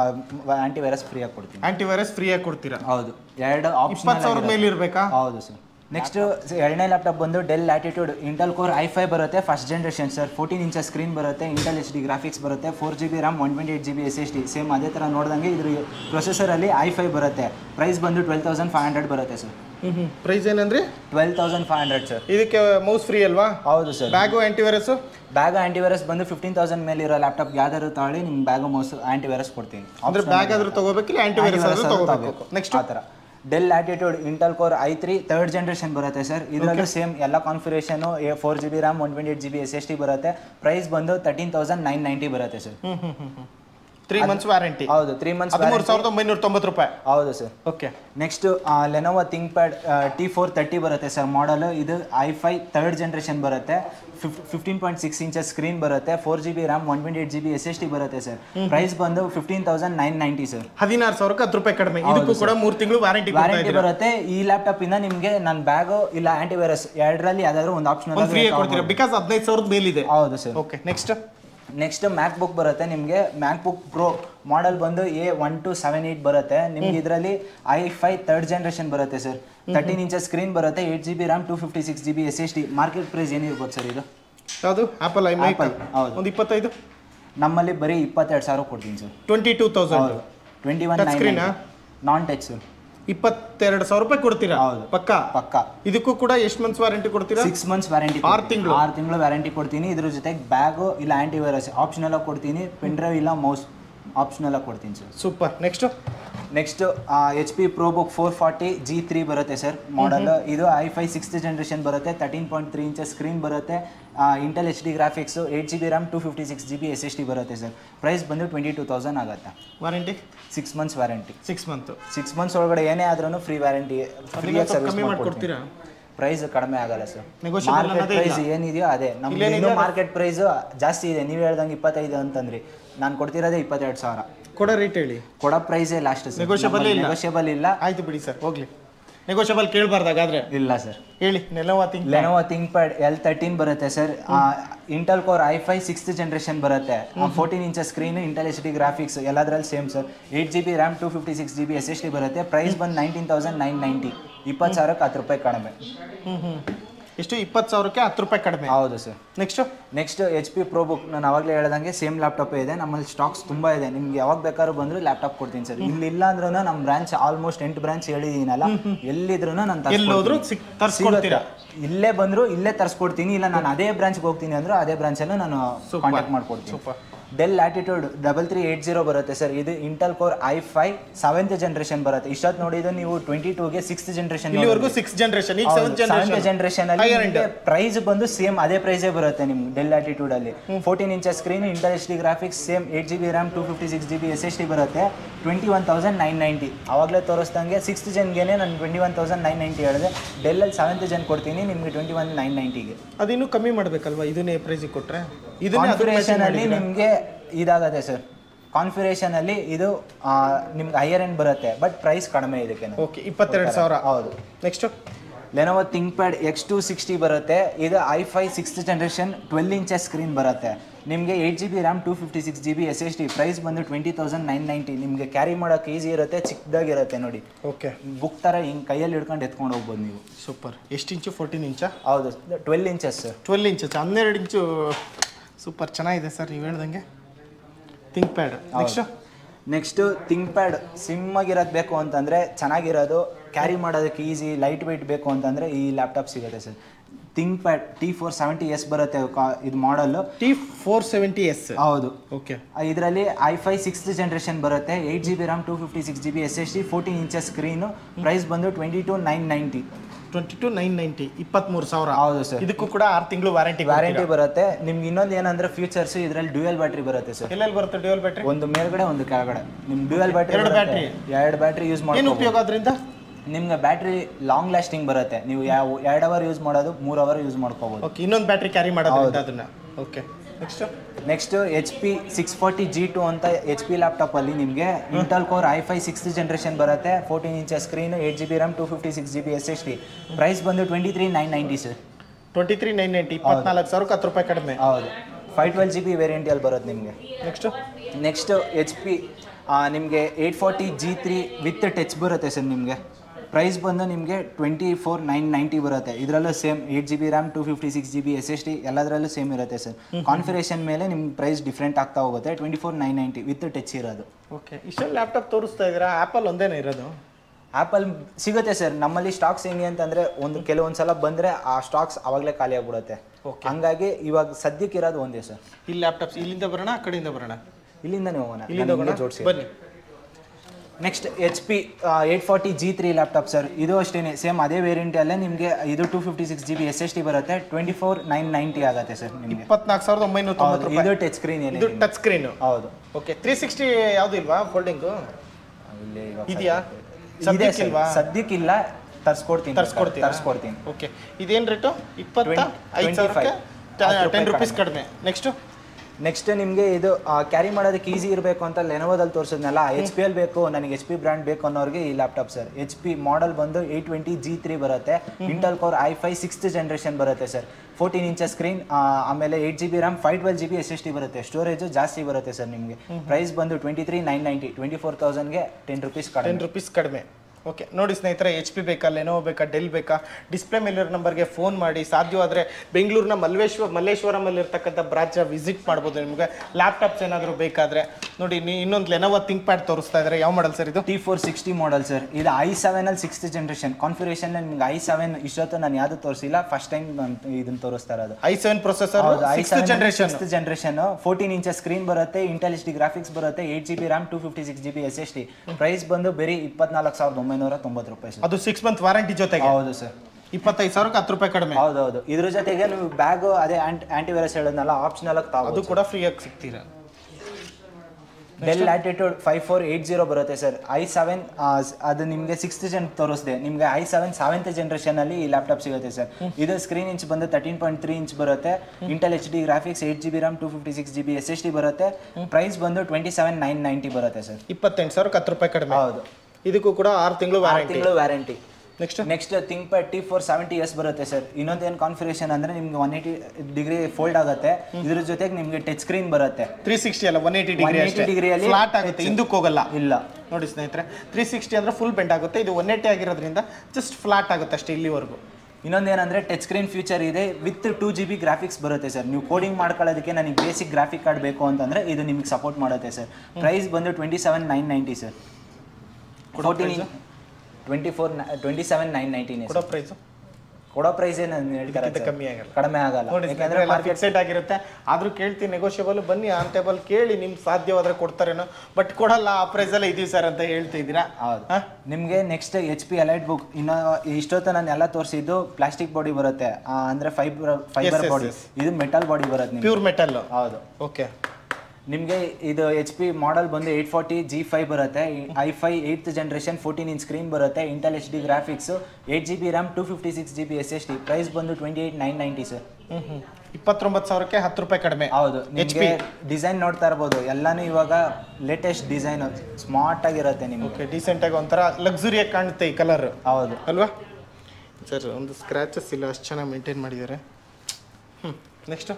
ಆಂಟಿ ವೈರಸ್ ಫ್ರೀ ಆಗಿ ಕೊಡ್ತೀನಿ ಆಂಟಿ ವೈರಸ್ ಫ್ರೀಯಾಗಿ ಕೊಡ್ತೀರಾ ಹೌದು ಎರಡು ಇಪ್ಪತ್ತು ಸಾವಿರದ ಆಪ್ಷನ್ ಮೇಲೆ ಇರಬೇಕಾ ಹೌದು ಸರ್ ನೆಕ್ಸ್ಟ್ ಎರಡನೇ ಲ್ಯಾಪ್ಟಾಪ್ ಬಂದು Dell Latitude Intel core i five ಬರುತ್ತೆ first generation sir fourteen inches screen ಬರುತ್ತೆ ಇಂಟೆಲ್ ಎಚ್ ಡಿ ಗ್ರಾಫಿಕ್ಸ್ ಬರುತ್ತೆ four G B RAM one twenty eight G B S S D same ಅದೇ ಥರ ನೋಡ್ದಂಗೆ ಇದ್ರ ಪ್ರೊಸೆಸರಲ್ಲಿ ಐ ಫೈ ಬರುತ್ತೆ price ಬಂದು ಟ್ವೆಲ್ ತೌಸಂಡ್ ಫೈವ್ ಹಂಡ್ರೆಡ್ ಬರುತ್ತೆ ಸರ್ ಹ್ಮ್ ಪ್ರೈಸ್ ಏನಂದ್ರೆ twelve thousand five hundred sir ಇದಕ್ಕೆ ಮೌಸ್ ಫ್ರೀ ಅಲ್ವಾ ಹೌದು sir bag antivirus bag antivirus ಬಂದು ಫಿಫ್ಟೀನ್ ತೌಸಂಡ್ ಮೇಲೆ ಇರೋ ಲ್ಯಾಪ್ಟಾಪ್ ಯಾವ್ದಾದ್ರು ತಗೊಳ್ಳಿ ನಿಮ್ಗೆ ಬ್ಯಾಗು ಮೌಸ್ ಆಂಟಿ ವೈರಸ್ ಕೊಡ್ತೀನಿ ಅಂದ್ರೆ ಬ್ಯಾಗ್ ಆದ್ರೂ ತಗೋಬೇಕಿಲ್ಲ ಆಂಟಿ ವೈರಸ್ ಆದ್ರೂ ತಗೋಬೇಕು ನೆಕ್ಸ್ಟ್ ಆ ಥರ Dell Latitude Intel core i three third generation ಬರುತ್ತೆ ಸರ್ ಇದರಲ್ಲೂ ಸೇಮ್ ಎಲ್ಲ ಕಾನ್ಫಿಗರೇಷನು four G B RAM one twenty eight G B S S D ಬರುತ್ತೆ ಪ್ರೈಸ್ ಬಂದು ತರ್ಟೀನ್ ತೌಸಂಡ್ ನೈನ್ ನೈಂಟಿ ಬರುತ್ತೆ sir hmm hmm hmm hmm three months warranty ಹೌದು three months ಹದಿಮೂರು ಸಾವಿರದ ಒಂಬೈನೂರ ತೊಂಬತ್ತು ರೂಪಾಯಿ ಹೌದು sir okay next Lenovo ThinkPad T four thirty ಬರುತ್ತೆ ಸರ್ ಮಾಡಲ್ ಇದು ಐ ಫೈ ಥರ್ಡ್ ಜನರೇಷನ್ ಬರುತ್ತೆ fifteen point six inches screen ಬರುತ್ತೆ four G B RAM one twenty eight G B S S D ಬರುತ್ತೆ sir price ಬಂದು fifteen thousand nine ninety sir ಹದಿನಾರು ಸಾವಿರಕ್ಕೆ ಹತ್ತು ರೂಪಾಯಿ ಕಡಿಮೆ ಇದಕ್ಕೂ ಕೂಡ ಮೂರು ತಿಂಗಳು ವಾರಂಟಿ ವ್ಯಾರಂಟಿ ಬರುತ್ತೆ ಈ ಲ್ಯಾಪ್ಟಾಪ್ ಇಂದ ನಿಮಗೆ ನನ್ನ ಬ್ಯಾಗು ಇಲ್ಲ ಆಂಟಿ ವೈರಸ್ ಎರಡರಲ್ಲಿ ಯಾವ್ದಾದ್ರು ಒಂದು ಆಪ್ಷನ್ ಒಂದು ಫ್ರೀ ಕೊಡ್ತೀರಾ ಬಿಕಾಸ್ ಹದಿನೈದು ಸಾವಿರದ ಮೇಲಿದೆ ಹೌದು sir okay next next MacBook ಬರುತ್ತೆ ನಿಮಗೆ ಮ್ಯಾಕ್ ಬುಕ್ ಪ್ರೋ ಮಾಡೆಲ್ ಬಂದು A one two seven eight ಬರುತ್ತೆ ನಿಮ್ಗೆ ಇದರಲ್ಲಿ ಐ ಫೈ ಥರ್ಡ್ ಜನರೇಷನ್ ಬರುತ್ತೆ ಸರ್ ತರ್ಟೀನ್ ಇಂಚಸ್ ಸ್ಕ್ರೀನ್ ಬರುತ್ತೆ eight G B RAM two fifty six G B S S D market price ಏನಿರ್ಬೋದು sir ಇದು ಯಾವುದು apple I mic Apple, ಹೌದು. ಒಂದು ಇಪ್ಪತ್ತೈದು ನಮ್ಮಲ್ಲಿ ಬರೀ ಇಪ್ಪತ್ತೆರಡು ಸಾವಿರ ಕೊಡ್ತೀನಿ ಸರ್ ಟ್ವೆಂಟಿ ಟೂ ತೌಸಂಡ್ ಹೌದು ಟ್ವೆಂಟಿ ಒನ್ Touch screen ಆ? ನಾನ್ ಟಚ್ ಸರ್ ಇಪ್ಪತ್ತೆರಡು ಸಾವಿರ ರೂಪಾಯಿ ಕೊಡ್ತೀರಾ ಹೌದು. ಪಕ್ಕಾ ಪಕ್ಕ ಇದಕ್ಕೂ ಕೂಡ ಎಷ್ಟು ಮಂತ್ಸ್ ವಾರಂಟಿ ಕೊಡ್ತೀರಾ ಸಿಕ್ಸ್ ಮಂತ್ಸ್ ವ್ಯಾರಂಟಿ ಆರು ತಿಂಗ್ಳು? ಆರು ತಿಂಗಳು ವ್ಯಾರಂಟಿ ಕೊಡ್ತೀನಿ ಇದ್ರ ಜೊತೆಗೆ ಬ್ಯಾಗು ಇಲ್ಲ ಆಂಟಿ ವೈರಸ್ ಆಪ್ಷನಲ್ಲ ಕೊಡ್ತೀನಿ ಪೆನ್ ಡ್ರೈವ್ ಇಲ್ಲ ಮೌಸ್ ಆಪ್ಷನಲ್ಲ ಕೊಡ್ತೀನಿ sir super next next H P ProBook four forty G three ಬರುತ್ತೆ ಸರ್ ಮಾಡಲ್ ಇದು ಐ ಫೈ ಸಿಕ್ಸ್ತ್ ಜನರೇಷನ್ ಬರುತ್ತೆ thirteen point three inches screen ಬರುತ್ತೆ Intel H D graphics eight G B RAM two fifty six G B S S D ಬರುತ್ತೆ sir price ಬಂದು twenty two thousand ಆಗುತ್ತೆ warranty six months warranty six month six months ಒಳಗಡೆ ಏನೇ ಆದ್ರೂ free warranty ಫ್ರೀಯಾಗಿ service ಕಮ್ಮಿ ಮಾಡ್ಕೊಡ್ತೀನಿ ಮಾಡ್ಕೊಡ್ತೀರಾ ಪ್ರೈಸ್ ಕಡಿಮೆ ಆಗಲ್ಲ ಸರ್ Negotiable ಮಾರ್ಕೆಟ್ ಅನ್ನೋದೇ ಪ್ರೈಸ್ ಏನಿದೆಯೋ ಅದೇ ನಮ್ದು ಇಲ್ಲೇನಿದೆ ಇನ್ನೂ ಅದು? ಮಾರ್ಕೆಟ್ ಪ್ರೈಸ್ ಜಾಸ್ತಿ ಇದೆ ನೀವು ಹೇಳ್ದಂಗೆ ಇಪ್ಪತ್ತೈದು ಅಂತಂದ್ರಿ ನಾನು ಕೊಡ್ತಿರೋದೇ ಇಪ್ಪತ್ತೆರಡು ಸಾವಿರ ಕೊಡೋ ರೇಟ್ ಹೇಳಿ ಕೊಡೋ ಪ್ರೈಸೇ ಲಾಸ್ಟ್ ಸರ್ Negotiable ಇಲ್ಲ? ನೆಗೋಷಿಯಬಲ್ ಇಲ್ಲ ಆಯ್ತು ಬಿಡಿ ಸರ್ ಹೋಗ್ಲಿ ನೆಗೋಷಿಯಬಲ್ ಕೇಳಬಾರ್ದಾಗಾದ್ರೆ ಇಲ್ಲ ಸರ್ ಹೇಳಿ ನೆಲವಾ think Lenovo ThinkPad L thirteen ಬರುತ್ತೆ sir Intel core i five sixth generation ಬರುತ್ತೆ fourteen inches screen Intel H D graphics ಎಲ್ಲದ್ರಲ್ಲಿ same sir eight G B RAM two fifty six G B S S D ಬರುತ್ತೆ price ಬಂದು nineteen thousand nine ninety ಇಪ್ಪತ್ತು ಸಾವಿರಕ್ಕೆ ಹತ್ತು ರೂಪಾಯಿ ಕಡಿಮೆ ಹ್ಮ್ ಹ್ಮ್ ಎಷ್ಟು ಇಪ್ಪತ್ತು ಸಾವಿರಕ್ಕೆ ಹತ್ತು ರೂಪಾಯಿ ಕಡಿಮೆ ಹೌದು sir next next H P ProBook ನಾನು ಅವಾಗಲೇ ಹೇಳ್ದಂಗೆ ಸೇಮ್ ಲ್ಯಾಪ್ಟಾಪ್ ಇದೆ ನಮ್ಮಲ್ಲಿ ಸ್ಟಾಕ್ಸ್ ತುಂಬ ಇದೆ ನಿಮ್ಗೆ ಯಾವಾಗ ಬೇಕಾದ್ರೂ ಬಂದರೂ ಲ್ಯಾಪ್ಟಾಪ್ ಕೊಡ್ತೀನಿ ಸರ್ ಇಲ್ಲಿ ಇಲ್ಲ ಅಂದ್ರೂ ನಮ್ಮ ಬ್ರಾಂಚ್ ಆಲ್ಮೋಸ್ಟ್ ಎಂಟು ಬ್ರಾಂಚ್ ಹೇಳಿದ್ದೀನಲ್ಲ ಎಲ್ಲಿದ್ರು ನಾನು ಎಲ್ಲೋದ್ರು ಸಿಕ್ ತರ್ಸ್ಕೊಡ್ತೀರಾ ಇಲ್ಲೇ ಬಂದ್ರು ಇಲ್ಲೇ ತರಿಸ್ಕೊಡ್ತೀನಿ ಇಲ್ಲ ನಾನು ಅದೇ ಬ್ರಾಂಚ್ಗೆ ಹೋಗ್ತೀನಿ ಅಂದ್ರೆ ಅದೇ ಬ್ರಾಂಚಲ್ಲೂ ನಾನು ಕಾಂಟ್ಯಾಕ್ಟ್ ಮಾಡ್ಕೊಡ್ತೀನಿ super Dell Latitude double three eight zero ಬರುತ್ತೆ ಸರ್ ಇದು Intel core i five seventh generation ಬರುತ್ತೆ ಇಷ್ಟೊತ್ತು ನೋಡಿದ್ದು ನೀವು ಟ್ವೆಂಟಿ ಟೂಗೆ ಸಿಕ್ಸ್ತ್ ಜನರೇಷನ್ ಇಲ್ಲಿವರೆಗೂ ಸಿಕ್ಸ್ ಜನರೇಷನ್ ಈಗ ಸೆವೆಂತ್ ಸೆವೆಂತ್ ಜನರೇಷನ್ ಜನರೇಷನ್ ಅಲ್ಲಿ ಪ್ರೈಸ್ ಬಂದು ಸೇಮ್ ಅದೇ ಪ್ರೈಸೇ ಬರುತ್ತೆ ನಿಮ್ಗೆ ಡೆಲ್ ಆಟಿಟ್ಯೂಡ್ ಅಲ್ಲಿ fourteen inches screen Intel H D graphics same eight G B RAM two fifty six G B S S D ಬರುತ್ತೆ twenty one thousand nine ninety ಅವಾಗಲೇ ತೋರಿಸ್ದಂಗೆ ಸಿಕ್ಸ್ತ್ ಜನ್ಗೆ ನಾನು twenty one thousand nine ninety ಹೇಳಿದೆ ಡೆಲ್ಲಲ್ಲಿ seventh Jan ಕೊಡ್ತೀನಿ ನಿಮಗೆ twenty one nine ನೈಂಟಿಗೆ ಅದಿನ್ನೂ ಕಮ್ಮಿ ಮಾಡಬೇಕಲ್ವಾ ಇದನ್ನೇ ಪ್ರೈಸಿಗೆ ಕೊಟ್ರೆ ಇದನ್ನೇ ಅದ್ರ ಕಾನ್ಫಿಗರೇಷನ್ matching ಅಲ್ಲಿ ನಿಮಗೆ ಇದಾಗತ್ತೆ ಸರ್ ಕಾನ್ಫಿಗರೇಷನ್ ಅಲ್ಲಿ ಇದು ಆ, ನಿಮ್ಗೆ ಹೈಯರ್ ಎಂಡ್ ಬರುತ್ತೆ ಬಟ್ ಪ್ರೈಸ್ ಕಡಿಮೆ ಇದಕ್ಕೆ ಓಕೆ ಇಪ್ಪತ್ತೆರಡು ಸಾವಿರ ಹೌದು next Lenovo ThinkPad X two sixty ಬರುತ್ತೆ ಇದು i five sixth generation twelve inches screen ಬರುತ್ತೆ ನಿಮಗೆ eight G B RAM two fifty six G B S S D price ಬಂದು ಟ್ವೆಂಟಿ ತೌಸಂಡ್ ನೈನ್ ನೈಂಟಿ ನಿಮಗೆ carry ಮಾಡೋಕೆ easy ಇರುತ್ತೆ ಚಿಕ್ಕದಾಗಿರುತ್ತೆ ನೋಡಿ ಓಕೆ ಬುಕ್ ಥರ ಹಿಂಗೆ ಕೈಯಲ್ಲಿ ಹಿಡ್ಕೊಂಡು ಎತ್ಕೊಂಡು ಹೋಗ್ಬೋದು ನೀವು ಸೂಪರ್ ಎಷ್ಟು ಇಂಚು ಫೋರ್ಟೀನ್ ಇಂಚಾ ಹೌದು twelve inches sir twelve inch ಹನ್ನೆರಡು ಇಂಚು ಸೂಪರ್ ಚೆನ್ನಾಗಿದೆ ಸರ್ ನೀವು ಹೇಳ್ದಂಗೆ ThinkPad next next ThinkPad ಸಿಮ್ ಆಗಿರೋದು ಬೇಕು ಅಂತಂದರೆ ಚೆನ್ನಾಗಿರೋದು ಕ್ಯಾರಿ ಮಾಡೋದಕ್ಕೆ ಈಸಿ ಲೈಟ್ ವೆಯ್ಟ್ ಬೇಕು ಅಂತಂದರೆ ಈ ಲ್ಯಾಪ್ಟಾಪ್ ಸಿಗುತ್ತೆ sir ThinkPad T four seventy S ಬರುತ್ತೆ ಕಾ- ಇದು model T four seventy S ಹೌದು ಓಕೆ ಇದರಲ್ಲಿ ಐ ಫೈ ಸಿಕ್ಸ್ತ್ ಜನರೇಷನ್ ಬರುತ್ತೆ eight G B RAM two fifty six G B S S D fourteen inches screen price ಬಂದು twenty two nine ninety twenty two nine ninety ಇಪ್ಪತ್ತ್ಮೂರು ಸಾವಿರ ಹೌದು sir ಇದಕ್ಕೂ ಕೂಡ ಆರು ತಿಂಗಳು ವಾರಂಟಿ ವ್ಯಾರಂಟಿ ಬರುತ್ತೆ ನಿಮ್ಗೆ ಇನ್ನೊಂದು ಏನಂದ್ರೆ ಫ್ಯೂಚರ್ಸ್ ಇದರಲ್ಲಿ ಡ್ಯೂಯಲ್ ಬ್ಯಾಟ್ರಿ ಬರುತ್ತೆ ಸರ್ ಎಲ್ಲೆಲ್ಲಿ ಬರುತ್ತೆ ಡ್ಯೂಯಲ್ ಬ್ಯಾಟ್ರಿ ಒಂದು ಮೇಲ್ಗಡೆ ಒಂದು ಕೆಳಗಡೆ ನಿಮ್ ಡ್ಯೂಯಲ್ ಬ್ಯಾಟ್ರಿ ಎರಡು battery? ಎರಡು ಬ್ಯಾಟ್ರಿ ಯೂಸ್ ಏನು ಮಾಡ್ಬೋದು ಉಪಯೋಗ ಅದರಿಂದ ನಿಮ್ಗೆ ಬ್ಯಾಟ್ರಿ ಲಾಂಗ್ ಲಾಸ್ಟಿಂಗ್ ಬರುತ್ತೆ ನೀವು ಯಾವ ಎರಡು ಅವರ್ ಯೂಸ್ ಮಾಡೋದು ಮೂರು ಅವರ್ ಯೂಸ್ ಮಾಡ್ಕೋಬೋದು ಓಕೆ ಇನ್ನೊಂದು ಬ್ಯಾಟ್ರಿ ಕ್ಯಾರಿ ಮಾಡೋದ್ರಿಂದ ಅದನ್ನ okay next next H P six forty G two ಅಂತ ಎಚ್ ಪಿ ಲ್ಯಾಪ್ಟಾಪಲ್ಲಿ ನಿಮಗೆ Intel core i five sixth generation ಬರುತ್ತೆ fourteen inches screen eight G B RAM two fifty six G B S S D price ಬಂದು twenty three nine ninety sir twenty three nine ninety ಇಪ್ಪತ್ನಾಲ್ಕು ಸಾವಿರಕ್ಕೆ ಹತ್ತು ರೂಪಾಯಿ ಕಡಿಮೆ ಹೌದು five twelve G B ವೇರಿಯಂಟಲ್ಲಿ ಬರುತ್ತೆ ನಿಮಗೆ ನೆಕ್ಸ್ಟು ನೆಕ್ಸ್ಟ್ ಎಚ್ ಪಿ ನಿಮಗೆ eight forty G three with touch ಬರುತ್ತೆ ಸರ್ ನಿಮಗೆ ಪ್ರೈಸ್ ಬಂದು ನಿಮಗೆ ಟ್ವೆಂಟಿ ಫೋರ್ ನೈನ್ ನೈಂಟಿ ಬರುತ್ತೆ ಇದರಲ್ಲೂ same eight G B RAM two fifty six G B S S D ಎಲ್ಲದರಲ್ಲೂ ಸೇಮ್ ಇರುತ್ತೆ ಸರ್ ಕಾನ್ಫಿಗರೇಷನ್ ಮೇಲೆ ನಿಮ್ಗೆ ಪ್ರೈಸ್ ಡಿಫ್ರೆಂಟ್ ಆಗ್ತಾ ಹೋಗುತ್ತೆ twenty four nine ninety with touch ಇರೋದು ಓಕೆ ಇಷ್ಟೊಂದು ಲ್ಯಾಪ್ಟಾಪ್ ತೋರಿಸ್ತಾ ಇದ್ದೀರಾ ಆ್ಯಪಲ್ ಒಂದೇನೇ ಇರೋದು ಆ್ಯಪಲ್ ಸಿಗುತ್ತೆ ಸರ್ ನಮ್ಮಲ್ಲಿ ಸ್ಟಾಕ್ಸ್ ಹೆಂಗೆ ಅಂತಂದರೆ ಒಂದು ಕೆಲವೊಂದು ಸಲ ಬಂದರೆ ಆ ಸ್ಟಾಕ್ಸ್ ಆವಾಗಲೇ ಖಾಲಿ ಆಗ್ಬಿಡುತ್ತೆ ಹಂಗಾಗಿ ಇವಾಗ ಸದ್ಯಕ್ಕೆ ಇರೋದು ಒಂದೇ ಸರ್ ಈ ಲ್ಯಾಪ್ಟಾಪ್ಸ್ ಇಲ್ಲಿಂದ ಬರೋಣ ಆ ಕಡೆಯಿಂದ ಬರೋಣ ಇಲ್ಲಿಂದನೇ ಹೋಗೋಣ ಇಲ್ಲಿಂದ ನಾನು ಹೋಗೋಣ ನಿಮ್ಗೆ ಜೋಡ್ಸಿ ಬನ್ನಿ next H P eight forty G three laptop sir ಇದು ಅಷ್ಟೇ ಸೇಮ್ ಅದೇ ವೇರಿಯಂಟಲ್ಲೇ ನಿಮಗೆ ಇದು two fifty six G B S S D ಬರುತ್ತೆ ಟ್ವೆಂಟಿ ಫೋರ್ ನೈನ್ ನೈಂಟಿ ಆಗುತ್ತೆ ಸರ್ ನಿಮಗೆ ಇಪ್ಪತ್ನಾಲ್ಕು ಸಾವಿರದ ಒಂಬೈನೂರ ತೊಂಬತ್ತು ರೂಪಾಯಿ ಇದು ಟಚ್ ಸ್ಕ್ರೀನ್ ಇದು ಏನಿದೆ ಟಚ್ ಸ್ಕ್ರೀನು ಹೌದು ಓಕೆ ತ್ರೀ ಸಿಕ್ಸ್ಟಿ ಯಾವುದು ಇಲ್ವಾ ಫೋಲ್ಡಿಂಗು ಇಲ್ಲಿ ಇವಾಗ ಇದೆಯಾ ಇದೆ ಸದ್ಯಕ್ಕಿಲ್ವಾ ಸರ್ ಸದ್ಯಕ್ಕಿಲ್ಲ ತರ್ಸ್ಕೊಡ್ತೀನಿ ತರ್ಸ್ಕೊಡ್ತೀರಾ? ತರ್ಸ್ಕೊಡ್ತೀನಿ ಓಕೆ ಇದೇನು ರೇಟು ಇಪ್ಪತ್ತ Twenty- ಐದು ಸಾವಿರಕ್ಕೆ ಹತ್ತು ಟೆನ್ ರೂಪಾಯಿ ರುಪೀಸ್ ಕಡಿಮೆ ನೆಕ್ಸ್ಟು ನೆಕ್ಸ್ಟ್ ನಿಮಗೆ ಇದು ಕ್ಯಾರಿ ಮಾಡೋದಕ್ಕೆ ಈಸಿ ಇರಬೇಕು ಅಂತ ಲೆನೋವದಲ್ಲಿ ತೋರಿಸಿದ್ನಲ್ಲ ಎಚ್ ಪಿ ಎಲ್ ಬೇಕು ನನಗೆ ಎಚ್ ಪಿ ಬ್ರ್ಯಾಂಡ್ ಬೇಕು ಅನ್ನೋರಿಗೆ ಈ laptop sir H P model ಬಂದು ಏಯ್ಟ್ ಟ್ವೆಂಟಿ ಜಿ ತ್ರೀ ಬರುತ್ತೆ Intel core i five sixth generation ಬರುತ್ತೆ ಸರ್ ಫೋರ್ಟೀನ್ ಇಂಚಸ್ ಸ್ಕ್ರೀನ್ ಆಮೇಲೆ eight G B RAM five twelve G B S S D ಬರುತ್ತೆ storage ಜಾಸ್ತಿ ಬರುತ್ತೆ sir ನಿಮಗೆ price ಬಂದು twenty three nine ninety twenty four ತೌಸಂಡ್ಗೆ ten rupees ten ಕಡಿಮೆ rupees ಕಡಿಮೆ ಓಕೆ ನೋಡಿ ಸ್ನೇಹಿತರೆ ಎಚ್ ಪಿ ಬೇಕಾ ಲೆನೋವೋ ಬೇಕಾ ಡೆಲ್ ಬೇಕಾ ಡಿಸ್ಪ್ಲೇ ಮೇಲಿರೋ ನಂಬರ್ಗೆ ಫೋನ್ ಮಾಡಿ ಸಾಧ್ಯವಾದರೆ ಬೆಂಗಳೂರಿನ ಮಲ್ಲೇಶ್ವರ ಮಲ್ಲೇಶ್ವರಮಲ್ಲಿರ್ತಕ್ಕಂಥ ಬ್ರಾಂಚ್ ವಿಸಿಟ್ ಮಾಡ್ಬೋದು ನಿಮಗೆ ಲ್ಯಾಪ್ಟಾಪ್ಸ್ ಏನಾದರೂ ಬೇಕಾದರೆ ನೋಡಿ ನೀ ಇನ್ನೊಂದು ಲೆನೋವೋ ಥಿಂಕ್ ಪ್ಯಾಡ್ ತೋರಿಸ್ತಾ ಇದ್ದಾರೆ ಯಾವ ಮಾಡಲ್ ಸರ್ ಇದು T four sixty model sir ಇದು ಐ ಸೆವೆನ್ ಅಲ್ಲಿ ಸಿಕ್ಸ್ತ್ ಜನರೇಷನ್ ಕಾನ್ಫಿಗರೇಷನ್ ನಿಮ್ಗೆ ಐ ಸೆವೆನ್ ಇಷ್ಟೊತ್ತು ನಾನು ಯಾವುದು ತೋರಿಸಿಲ್ಲ ಫಸ್ಟ್ ಟೈಮ್ ಇದನ್ನ ತೋರಿಸ್ತಾ ಇರೋದು ಐ ಸೆವೆನ್ ಪ್ರೊಸೆಸರ್ ಹೌದು i sixth generation sixth generation fourteen inches screen ಬರುತ್ತೆ ಇಂಟೆಲ್ ಎಚ್ ಡಿ ಗ್ರಾಫಿಕ್ಸ್ ಬರುತ್ತೆ eight G B RAM two fifty six G B S S D price ಬಂದು ಬರೀ ಇಪ್ಪತ್ನಾಲ್ಕು ಸಾವಿರದ ಒಂಬೈನೂರ ತೊಂಬತ್ತು ರೂಪಾಯಿ ಸರ್ ಅದು ಸಿಕ್ಸ್ ಮಂತ್ ವಾರಂಟಿ ಜೊತೆಗೆ ಹೌದು ಸರ್ ಇಪ್ಪತ್ತೈದು ಸಾವಿರಕ್ಕೆ ಹತ್ತು ರೂಪಾಯಿ ಕಡಿಮೆ ಹೌದೌದು ಇದ್ರ ಜೊತೆಗೆ ನೀವು ಬ್ಯಾಗ್ ಅದೇ ಆಂಟಿ ವೈರಸ್ ಹೇಳೋದ್ನಲ್ಲ ಆಪ್ಷನಲ್ ಆಗಿ ಅದು ತಾವು ಕೂಡ ಫ್ರೀಯಾಗಿ ಸಿಗ್ತೀರಾ Dell Latitude five four eight zero ಬರುತ್ತೆ ಸರ್ ಐ ಸೆವೆನ್ ಅದು ನಿಮಗೆ ಸಿಕ್ಸ್ತ್ ಜನ್ ತೋರಿಸಿದೆ ನಿಮಗೆ ಐ ಸೆವೆನ್ ಸೆವೆಂತ್ ಜನರೇಷನಲ್ಲಿ ಈ ಲ್ಯಾಪ್ಟಾಪ್ ಸಿಗುತ್ತೆ ಸರ್ ಇದು ಸ್ಕ್ರೀನ್ ಇಂಚ್ ಬಂದು ತರ್ಟೀನ್ ಪಾಯಿಂಟ್ ತ್ರೀ ಇಂಚ್ ಬರುತ್ತೆ Intel H D graphics eight G B RAM two fifty six G B S S D ಬರುತ್ತೆ ಪ್ರೈಸ್ ಬಂದು ಟ್ವೆಂಟಿ ಸೆವೆನ್ ನೈನ್ ನೈಂಟಿ ಬರುತ್ತೆ sir ಇಪ್ಪತ್ತೆಂಟು ಸಾವಿರಕ್ಕೆ ಹತ್ತು ರೂಪಾಯಿ ಕಡಿಮೆ ಹೌದು ಇದಕ್ಕೂ ಕೂಡ ಆರು ತಿಂಗಳು ಆರು ವಾರಂಟಿ ತಿಂಗಳು warranty next next ThinkPad T four seventy S ಬರುತ್ತೆ ಸರ್ ಇನ್ನೊಂದು ಏನು ಕಾನ್ಫಿಗರೇಷನ್ ಅಂದರೆ ನಿಮ್ಗೆ ಒನ್ ಏಯ್ಟಿ ಡಿಗ್ರಿ ಫೋಲ್ಡ್ ಆಗುತ್ತೆ ಇದ್ರ ಜೊತೆಗೆ ನಿಮಗೆ ಟಚ್ ಸ್ಕ್ರೀನ್ ಬರುತ್ತೆ ತ್ರೀ ಸಿಕ್ಸ್ಟಿ ಅಲ್ಲ ಒನ್ ಏಯ್ಟಿ ಡಿಗ್ರಿ 180 ಅಷ್ಟೇ degree ಅಲ್ಲಿ ಫ್ಲಾಟ್ ಆಗುತ್ತೆ ಹಿಂದಕ್ಕೆ ಹೋಗಲ್ಲ ಇಲ್ಲ ನೋಡಿ ಸ್ನೇಹಿತರೆ ತ್ರೀ ಸಿಕ್ಸ್ಟಿ ಅಂದ್ರೆ ಫುಲ್ ಬೆಂಡ್ ಆಗುತ್ತೆ ಇದು ಒನ್ ಏಯ್ಟಿ ಆಗಿರೋದ್ರಿಂದ ಜಸ್ಟ್ ಫ್ಲಾಟ್ ಆಗುತ್ತೆ ಅಷ್ಟೇ ಇಲ್ಲಿವರೆಗೂ ಇನ್ನೊಂದೇನಂದ್ರೆ ಟಚ್ ಸ್ಕ್ರೀನ್ ಫ್ಯೂಚರ್ ಇದೆ with two G B graphics ಬರುತ್ತೆ ಸರ್ ನೀವು ಕೋಡಿಂಗ್ ಮಾಡ್ಕೊಳ್ಳೋದಕ್ಕೆ ನನಗೆ ಬೇಸಿಕ್ ಗ್ರಾಫಿಕ್ ಕಾರ್ಡ್ ಬೇಕು ಅಂತಂದ್ರೆ ಇದು ನಿಮಗೆ ಸಪೋರ್ಟ್ ಮಾಡುತ್ತೆ ಸರ್ ಪ್ರೈಸ್ ಬಂದು twenty seven nine ninety sir fourteen twenty four twenty seven nine ನೈಂಟಿನೇ ಕೊಡೋ ಪ್ರೈಸು ಕೊಡೋ ಪ್ರೈಸ್ ಏನು ಹೇಳ್ತಾರೆ ಇದಕ್ಕಿಂತ ಕಮ್ಮಿ ಆಗಲ್ಲ. ಕಡಿಮೆ ಆಗಲ್ಲ ನೋಡಿ ಯಾಕಂದ್ರೆ ಎಲ್ಲ ಫಿಕ್ಸೆಡ್ ಆಗಿರುತ್ತೆ ಆದ್ರೂ ಕೇಳ್ತೀನಿ ನೆಗೋಷಿಯಬಲ್ ಬನ್ನಿ ಆನ್ ಟೇಬಲ್ ಕೇಳಿ ನಿಮ್ಗೆ ಸಾಧ್ಯವಾದ್ರೆ ಕೊಡ್ತಾರೇನೋ ಬಟ್ ಕೊಡಲ್ಲ ಆ ಪ್ರೈಸಲ್ಲೇ ಇದೀವಿ ಸರ್ ಅಂತ ಹೇಳ್ತಾ ಇದ್ದೀರಾ ಹೌದು ಹಾ? ನಿಮಗೆ next H P EliteBook ಇನ್ನು ಇಷ್ಟೊತ್ತು ನಾನು ಎಲ್ಲ ತೋರಿಸಿದ್ದು ಪ್ಲಾಸ್ಟಿಕ್ ಬಾಡಿ ಬರುತ್ತೆ ಆ, ಅಂದ್ರೆ fibre fibre yes, body yes. ಇದು ಮೆಟಲ್ ಬಾಡಿ ಬರುತ್ತೆ ನಿಮ್ಗೆ ಪ್ಯೂರ್ ಮೆಟಲ್ ಹೌದು ಓಕೆ ನಿಮಗೆ ಇದು ಎಚ್ ಪಿ ಮಾಡಲ್ ಬಂದು ಏಯ್ಟ್ ಫಾರ್ಟಿ ಜಿ ಫೈವ್ ಬರುತ್ತೆ i five eighth generation fourteen inch screen ಬರುತ್ತೆ Intel H D graphics eight G B RAM two fifty six G B S S D price ಬಂದು twenty eight nine ninety sir hmm hmm ಇಪ್ಪತ್ತೊಂಬತ್ತು ಸಾವಿರಕ್ಕೆ ಹತ್ತು ರೂಪಾಯಿ ಕಡಿಮೆ ಹೌದು H P ನಿಮಗೆ design ನೋಡ್ತಾ ಇರ್ಬೋದು ಎಲ್ಲಾನು ಇವಾಗ ಲೇಟೆಸ್ಟ್ ಡಿಸೈನ್ ಸ್ಮಾರ್ಟ್ ಆಗಿರುತ್ತೆ ನಿಮಗೆ ಓಕೆ ಡೀಸೆಂಟಾಗಿ ಒಂಥರ ಲಕ್ಸುರಿಯಾಗಿ ಕಾಣುತ್ತೆ ಈ ಕಲರ್ ಹೌದು ಅಲ್ವಾ ಸರ್ ಒಂದು ಸ್ಕ್ರ್ಯಾಚಸ್ ಇಲ್ಲ ಅಷ್ಟು ಚೆನ್ನಾಗಿ ಮೇಂಟೈನ್ ಮಾಡಿದ್ದಾರೆ ಹ್ಞೂ next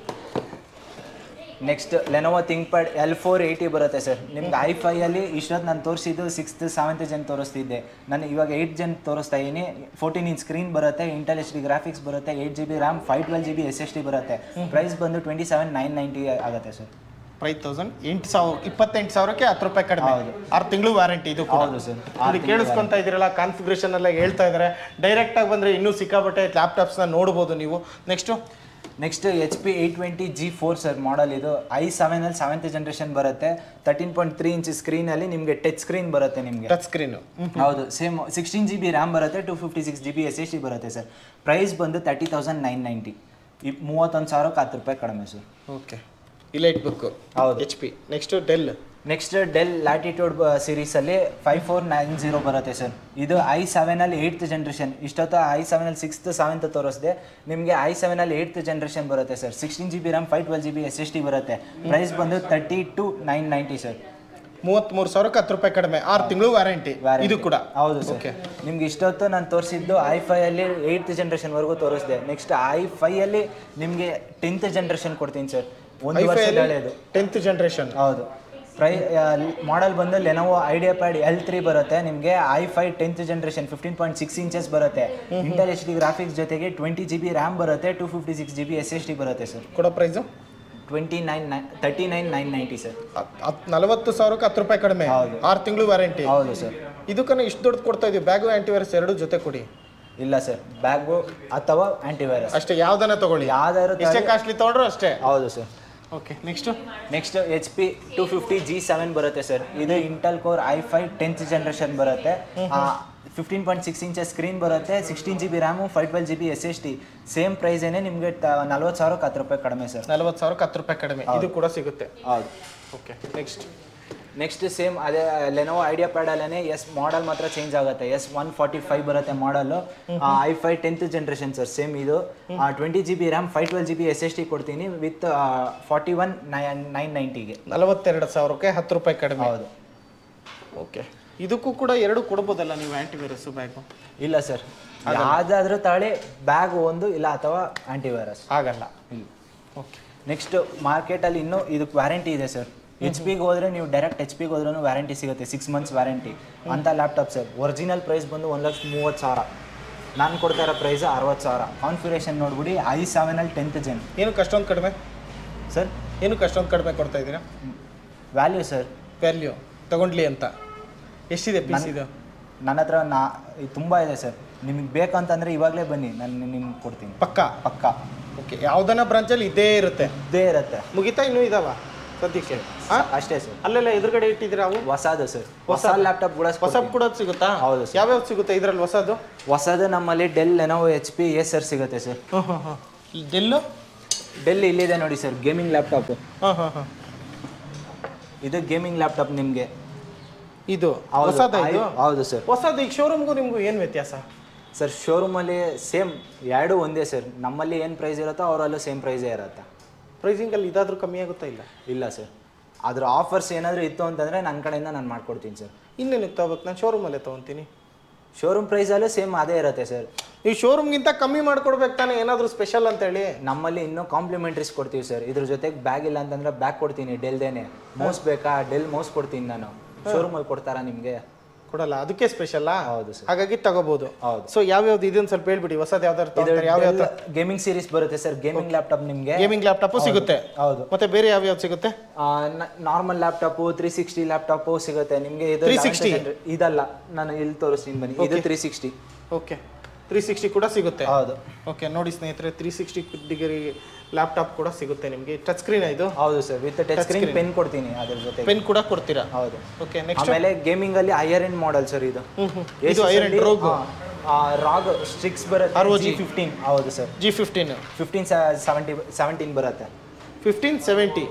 next Lenovo ThinkPad L four eighty ಬರುತ್ತೆ ಸರ್ ನಿಮ್ಗೆ ಐ ಫೈಯಲ್ಲಿ ಇಷ್ಟೊತ್ತು ನಾನು ತೋರಿಸಿದ್ದು ಸಿಕ್ಸ್ತ್ ಸೆವೆಂತ್ ಜನ್ ತೋರಿಸ್ತಿದ್ದೆ ನಾನು ಇವಾಗ ಏಯ್ಟ್ ಜನ್ ತೋರಿಸ್ತಾ ಇದ್ದೀನಿ ಫೋರ್ಟೀನ್ ಇನ್ ಸ್ಕ್ರೀನ್ ಬರುತ್ತೆ ಇಂಟೆಲ್ ಎಚ್ ಡಿ ಗ್ರಾಫಿಕ್ಸ್ ಬರುತ್ತೆ eight G B RAM five twelve G B S S D ಬರುತ್ತೆ ಪ್ರೈಸ್ ಬಂದು ಟ್ವೆಂಟಿ ಸೆವೆನ್ ನೈನ್ ನೈಂಟಿ ಆಗುತ್ತೆ ಸರ್ ಪ್ರೈಸ್ ತೌಸಂಡ್ ಎಂಟು ಸಾವಿರ ಇಪ್ಪತ್ತೆಂಟು ಸಾವಿರಕ್ಕೆ ಹತ್ತು ರೂಪಾಯಿ ಕಡಿಮೆ ಹೌದು. ಆರು ತಿಂಗಳು ವಾರಂಟಿ ಇದು ಕೂಡ ಹೌದು ಸರ್ ನೋಡಿ ಕೇಳಿಸ್ಕೊಂತ ಇದ್ದೀರಲ್ಲ ಕಾನ್ಫಿಗ್ರೇಷನ್ ಎಲ್ಲ ಹೇಳ್ತಾ ಇದ್ದಾರೆ ಡೈರೆಕ್ಟಾಗಿ ಬಂದರೆ ಇನ್ನೂ ಸಿಕ್ಕಾಪಟ್ಟೆ ಲ್ಯಾಪ್ಟಾಪ್ಸ್ನ ನೋಡ್ಬೋದು ನೀವು next next H P eight twenty G four sir model ಇದು ಐ ಸೆವೆನಲ್ಲಿ ಸೆವೆಂತ್ ಜನರೇಷನ್ ಬರುತ್ತೆ ತರ್ಟೀನ್ ಪಾಯಿಂಟ್ ತ್ರೀ ಇಂಚ್ ಸ್ಕ್ರೀನಲ್ಲಿ ನಿಮಗೆ ಟಚ್ ಸ್ಕ್ರೀನ್ ಬರುತ್ತೆ ನಿಮಗೆ ಟಚ್ ಸ್ಕ್ರೀನು ಹೌದು same sixteen G B RAM ಬರುತ್ತೆ two fifty six G B S S D ಬರುತ್ತೆ ಸರ್ ಪ್ರೈಸ್ ಬಂದು ತರ್ಟಿ ತೌಸಂಡ್ ನೈನ್ ನೈಂಟಿ ಇಪ್ ಮೂವತ್ತೊಂದು ಸಾವಿರಕ್ಕೆ ಹತ್ತು ರೂಪಾಯಿ ಕಡಿಮೆ ಸರ್ ಓಕೆ ಇಲ್ಲೇ ಇಟ್ಬೇಕು ಹೌದು H P next Dell next Dell Latitude ಸೀರೀಸಲ್ಲಿ ಫೈವ್ ಫೋರ್ ನೈನ್ ಜೀರೋ ಬರುತ್ತೆ ಸರ್ ಇದು ಐ ಸೆವೆನಲ್ಲಿ ಏಯ್ತ್ ಜನ್ರೇಷನ್ ಇಷ್ಟೊತ್ತು ಐ ಸೆವೆನಲ್ಲಿ ಸಿಕ್ಸ್ತ್ ಸೆವೆಂತ್ ತೋರಿಸಿದೆ ನಿಮಗೆ ಐ ಸೆವೆನಲ್ಲಿ ಏಯ್ತ್ ಜನ್ರೇಷನ್ ಬರುತ್ತೆ sir sixteen G B RAM five twelve G B S S D ಬರುತ್ತೆ ಪ್ರೈಸ್ ಬಂದು thirty two nine ninety sir ಮೂವತ್ತ್ಮೂರು ಸಾವಿರಕ್ಕೆ ಹತ್ತು ರೂಪಾಯಿ ಕಡಿಮೆ ಆರು ತಿಂಗಳು ವಾರಂಟಿ ಇದು ಕೂಡ ಹೌದು ಸರ್ ಓಕೆ ನಿಮ್ಗೆ ಇಷ್ಟೊತ್ತು ನಾನು ತೋರಿಸಿದ್ದು ಐ ಫೈಯಲ್ಲಿ ಏಯ್ತ್ ಜನ್ರೇಷನ್ವರೆಗೂ ತೋರಿಸಿದೆ ನೆಕ್ಸ್ಟ್ ಐ ಫೈಯಲ್ಲಿ ನಿಮಗೆ ಟೆಂತ್ ಜನ್ರೇಷನ್ ಕೊಡ್ತೀನಿ ಸರ್ ಒಂದು ವರ್ಷದ ಹಳೆಯದು ಟೆಂತ್ ಜನ್ರೇಷನ್ ಹೌದು ಪ್ರೈ ಮಾಡೆಲ್ ಬಂದು Lenovo IdeaPad L three ಬರುತ್ತೆ ನಿಮಗೆ i five tenth generation fifteen point six inches ಬರುತ್ತೆ ಇಂಟೆಲ್ ಎಚ್ ಡಿ ಗ್ರಾಫಿಕ್ಸ್ ಜೊತೆಗೆ ಟ್ವೆಂಟಿ ಜಿ ಬಿ ರ್ಯಾಮ್ ಬರುತ್ತೆ two fifty six G B S S D ಬರುತ್ತೆ sir ಕೊಡೋ price twenty nine nine thirty nine nine ninety sir ಹತ್ತು ನಲವತ್ತು ಸಾವಿರಕ್ಕೆ ಹತ್ತು ರೂಪಾಯಿ ಕಡಿಮೆ ಹೌದು. ಆರು ತಿಂಗಳು ವಾರಂಟಿ ಹೌದು ಸರ್ ಇದಕ್ಕನ್ನ ಇಷ್ಟು ದೊಡ್ಡದು ಕೊಡ್ತಾ ಇದೀವಿ ಬ್ಯಾಗು ಆ್ಯಂಟಿವೈರಸ್ ಎರಡು ಜೊತೆ ಕೊಡಿ ಇಲ್ಲ ಸರ್ ಬ್ಯಾಗು ಅಥವಾ ಆಂಟಿವೈರಸ್ ಅಷ್ಟೇ ಯಾವ್ದನ್ನ ತಗೊಳ್ಳಿ ಯಾವ್ದಾದ್ರು ಎಷ್ಟೇ ಕಾಸ್ಟ್ಲಿ ತೊಗೊಂಡ್ರು ಅಷ್ಟೇ ಹೌದು sir okay next next H P two fifty G seven ಬರುತ್ತೆ ಸರ್ ಇದು Intel core i five tenth generation ಬರುತ್ತೆ fifteen point six inches screen ಬರುತ್ತೆ sixteen G B RAM five twelve G B S S D same ಪ್ರೈಸೇನೆ ನಿಮಗೆ ನಲ್ವತ್ತು ಸಾವಿರಕ್ಕೆ ಹತ್ತು ರೂಪಾಯಿ ಕಡಿಮೆ ಸರ್ ನಲವತ್ತು ಸಾವಿರಕ್ಕೆ ಹತ್ತು ರೂಪಾಯಿ ಕಡಿಮೆ ಇದು ಕೂಡ ಸಿಗುತ್ತೆ ಹೌದು ಓಕೆ ನೆಕ್ಸ್ಟ್ ನೆಕ್ಸ್ಟ್ ಸೇಮ್ ಅದೇ ಲೆನೋವೋ ಐಡಿಯಾ ಪ್ಯಾಡಲ್ಲೇ ಎಸ್ ಮಾಡಲ್ ಮಾತ್ರ ಚೇಂಜ್ ಆಗುತ್ತೆ ಎಸ್ ಒನ್ ಫಾರ್ಟಿ ಫೈವ್ ಬರುತ್ತೆ model i five tenth generation sir same ಇದು twenty G B RAM five twelve G B S S D ಕೊಡ್ತೀನಿ with forty one nine nine ನೈಂಟಿಗೆ ನಲವತ್ತೆರಡು ಸಾವಿರಕ್ಕೆ ಹತ್ತು ರೂಪಾಯಿ ಕಡಿಮೆ ಹೌದು ಓಕೆ ಇದಕ್ಕೂ ಕೂಡ ಎರಡು ಕೊಡ್ಬೋದಲ್ಲ ನೀವು ಆ್ಯಂಟಿವೈರಸ್ ಬ್ಯಾಗು ಇಲ್ಲ ಸರ್ ಯಾವ್ದಾದ್ರೂ ತಾಳಿ ಬ್ಯಾಗ್ ಒಂದು ಇಲ್ಲ ಅಥವಾ ಆಂಟಿವೈರಸ್ ಆಗಲ್ಲ ಇಲ್ಲ ಓಕೆ ನೆಕ್ಸ್ಟ್ ಮಾರ್ಕೆಟಲ್ಲಿ ಇನ್ನೂ ಇದಕ್ಕೆ ವ್ಯಾರಂಟಿ ಇದೆ ಸರ್ ಎಚ್ ಪಿಗೆ ಹೋದ್ರೆ ನೀವು ಡೈರೆಕ್ಟ್ ಎಚ್ ಪಿಗೆ ಹೋದ್ರೂ ವ್ಯಾರಂಟಿ ಸಿಗುತ್ತೆ ಸಿಕ್ಸ್ ಮಂತ್ಸ್ ವ್ಯಾರಂಟಿ ಅಂತ ಲ್ಯಾಪ್ಟಾಪ್ ಸರ್ ಒರಿಜಿನಲ್ ಪ್ರೈಸ್ ಬಂದು ಒಂದು ಲಕ್ಷ ಮೂವತ್ತು ಸಾವಿರ ನಾನು ಕೊಡ್ತಾ ಇರೋ ಪ್ರೈಸ್ ಅರವತ್ತು ಸಾವಿರ ಕಾನ್ಫಿಗರೇಷನ್ ನೋಡ್ಬಿಡಿ ಐ ಸೆವೆನಲ್ಲಿ ಟೆಂತ್ ಜೆನ್ ಏನಕ್ಕೆ ಅಷ್ಟೊಂದು ಕಡಿಮೆ ಸರ್ ಏನಕ್ಕೆ ಅಷ್ಟೊಂದು ಕಡಿಮೆ ಕೊಡ್ತಾ ಇದ್ದೀರಾ ವ್ಯಾಲ್ಯೂ ಸರ್ ವ್ಯಾಲ್ಯೂ ತಗೊಂಡ್ಲಿ ಅಂತ ಎಷ್ಟಿದೆ ಪೀಸ್ ಇದು ನನ್ನ ಹತ್ರ ನಾ ತುಂಬ ಇದೆ ಸರ್ ನಿಮಗೆ ಬೇಕಂತಂದರೆ ಇವಾಗಲೇ ಬನ್ನಿ ನಾನು ನಿಮ್ಗೆ ಕೊಡ್ತೀನಿ ಪಕ್ಕ ಪಕ್ಕ ಓಕೆ ಯಾವ್ದನ್ನ ಬ್ರಾಂಚಲ್ಲಿ ಇದೇ ಇರುತ್ತೆ ಇದ್ದೇ ಇರುತ್ತೆ ಮುಗಿತಾ ಇನ್ನೂ ಇದಾವ ಸದ್ಯಕ್ಕೆ ಆ? ಅಷ್ಟೇ ಸರ್ ಅಲ್ಲೆಲ್ಲ ಎದುರುಗಡೆ ಇಟ್ಟಿದ್ದೀರಾ ಅವು ಹೊಸದು ಸರ್ ಹೊಸ ಲ್ಯಾಪ್ಟಾಪ್ ಕೂಡ ಹೊಸ ಕೂಡ ಸಿಗುತ್ತಾ ಹೌದು ಸರ್. ಯಾವ್ಯಾವ್ದು ಸಿಗುತ್ತೆ ಇದ್ರಲ್ಲಿ ಹೊಸದು ಹೊಸದು ನಮ್ಮಲ್ಲಿ Dell Lenovo H P S sir ಸಿಗುತ್ತೆ ಸರ್ ಹಾಂ ಹಾಂ ಹಾಂ ಡೆಲ್ಲು ಡೆಲ್ ಇಲ್ಲಿದೆ ನೋಡಿ ಸರ್ ಗೇಮಿಂಗ್ ಲ್ಯಾಪ್ಟಾಪ್ ಹಾಂ ಹಾಂ ಹಾಂ ಇದು ಗೇಮಿಂಗ್ ಲ್ಯಾಪ್ಟಾಪ್ ನಿಮಗೆ ಇದು ಹೊಸದ ಇದು ಹೌದು ಸರ್ ಹೊಸದು ಈಗ ಶೋರೂಮ್ಗೂ ನಿಮಗೂ ಏನು ವ್ಯತ್ಯಾಸ ಸರ್ ಶೋರೂಮಲ್ಲಿ ಸೇಮ್ ಎರಡು ಒಂದೇ ಸರ್ ನಮ್ಮಲ್ಲಿ ಏನು ಪ್ರೈಸ್ ಇರುತ್ತೋ ಅವರಲ್ಲೂ ಸೇಮ್ ಪ್ರೈಸೇ ಇರುತ್ತೆ ಪ್ರೈಸಿಂಗಲ್ಲಿ ಇದಾದರೂ ಕಮ್ಮಿ ಆಗುತ್ತಾ ಇಲ್ಲ ಇಲ್ಲ ಸರ್ ಅದ್ರ ಆಫರ್ಸ್ ಏನಾದರೂ ಇತ್ತು ಅಂತಂದರೆ ನನ್ನ ಕಡೆಯಿಂದ ನಾನು ಮಾಡ್ಕೊಡ್ತೀನಿ ಸರ್ ಇನ್ನೇನಕ್ಕೆ ತಗೋಬೇಕು ನಾನು ಶೋರೂಮಲ್ಲೇ ತೊಗೊತೀನಿ ಶೋರೂಮ್ ಪ್ರೈಸಲ್ಲೂ ಸೇಮ್ ಅದೇ ಇರುತ್ತೆ ಸರ್ ನೀವು ಶೋರೂಮ್ಗಿಂತ ಕಮ್ಮಿ ಮಾಡ್ಕೊಡ್ಬೇಕು ತಾನೇ ಏನಾದರೂ ಸ್ಪೆಷಲ್ ಅಂತೇಳಿ ನಮ್ಮಲ್ಲಿ ಇನ್ನೂ ಕಾಂಪ್ಲಿಮೆಂಟ್ರೀಸ್ ಕೊಡ್ತೀವಿ ಸರ್ ಇದ್ರ ಜೊತೆಗೆ ಬ್ಯಾಗ್ ಇಲ್ಲ ಅಂತಂದ್ರೆ ಬ್ಯಾಗ್ ಕೊಡ್ತೀನಿ ಡೆಲ್ದೇನೆ ಮೌಸ್ ಬೇಕಾ ಡೆಲ್ ಮೌಸ್ ಕೊಡ್ತೀನಿ ನಾನು ಶೋರೂಮಲ್ಲಿ ಕೊಡ್ತಾರಾ ನಿಮಗೆ ಕೊಡಲ್ಲ ಅದಕ್ಕೆ ಸ್ಪೆಷಲ್ಲಾ ಹೌದು ಸರ್ ಹಾಗಾಗಿ ತಗೋಬಹುದು ಹೌದು. ಸೊ ಯಾವ್ಯಾವ್ದು ಇದನ್ನ ಸ್ವಲ್ಪ ಹೇಳ್ಬಿಡಿ ಹೊಸದು ಯಾವ್ದಾದ್ರು ತಗೊಂಡ್ರೆ ಯಾವ್ಯಾವ ಗೇಮಿಂಗ್ ಸೀರೀಸ್ ಬರುತ್ತೆ ಸರ್ ಗೇಮಿಂಗ್ ಲ್ಯಾಪ್ಟಾಪ್ ನಿಮಗೆ ಗೇಮಿಂಗ್ ಲ್ಯಾಪ್ಟಾಪು ಸಿಗುತ್ತೆ ಹೌದು ಮತ್ತೆ ಬೇರೆ ಯಾವ್ಯಾವ್ದು ಸಿಗುತ್ತೆ normal laptop three sixty laptop ಸಿಗುತ್ತೆ ನಿಮಗೆ ಇದು 360? 11th gen- ಇದಲ್ಲ ನಾನು ಇಲ್ಲಿ ತೋರಿಸ್ತೀನಿ ಬನ್ನಿ ಇದು three sixty okay three sixty ಕೂಡ ಸಿಗುತ್ತೆ ಹೌದು ಓಕೆ ನೋಡಿ ಸ್ನೇಹಿತರೆ ತ್ರೀ ಸಿಕ್ಸ್ಟಿ ಡಿಗ್ರಿ ಲ್ಯಾಪ್ಟಾಪ್ ಕೂಡ ಸಿಗುತ್ತೆ ನಿಮಗೆ ಟಚ್ ಸ್ಕ್ರೀನ್ ಇದು ಹೌದು sir with touch screen pen ಕೊಡ್ತೀನಿ ಅದ್ರ ಜೊತೆ ಪೆನ್ ಕೂಡ ಕೊಡ್ತೀರಾ ಹೌದು ಓಕೆ ನೆಕ್ಸ್ಟ್ ಆಮೇಲೆ ಗೇಮಿಂಗ್ ಅಲ್ಲಿ ಹೈಯರ್ ಎಂಡ್ ಮಾಡೆಲ್ ಸರ್ ಇದು ಇದು ಐರನ್ ರೋಗ್ ರಾಗ್ ಸ್ಟ್ರಿಕ್ಸ್ ಬರುತ್ತೆ ROG. ಜಿ ಫಿಫ್ಟೀನ್ ಹೌದು sir G fifteen fifteen seventy seventeen ಬರುತ್ತೆ ಫಿಫ್ಟೀನ್ ಸೆವೆಂಟಿ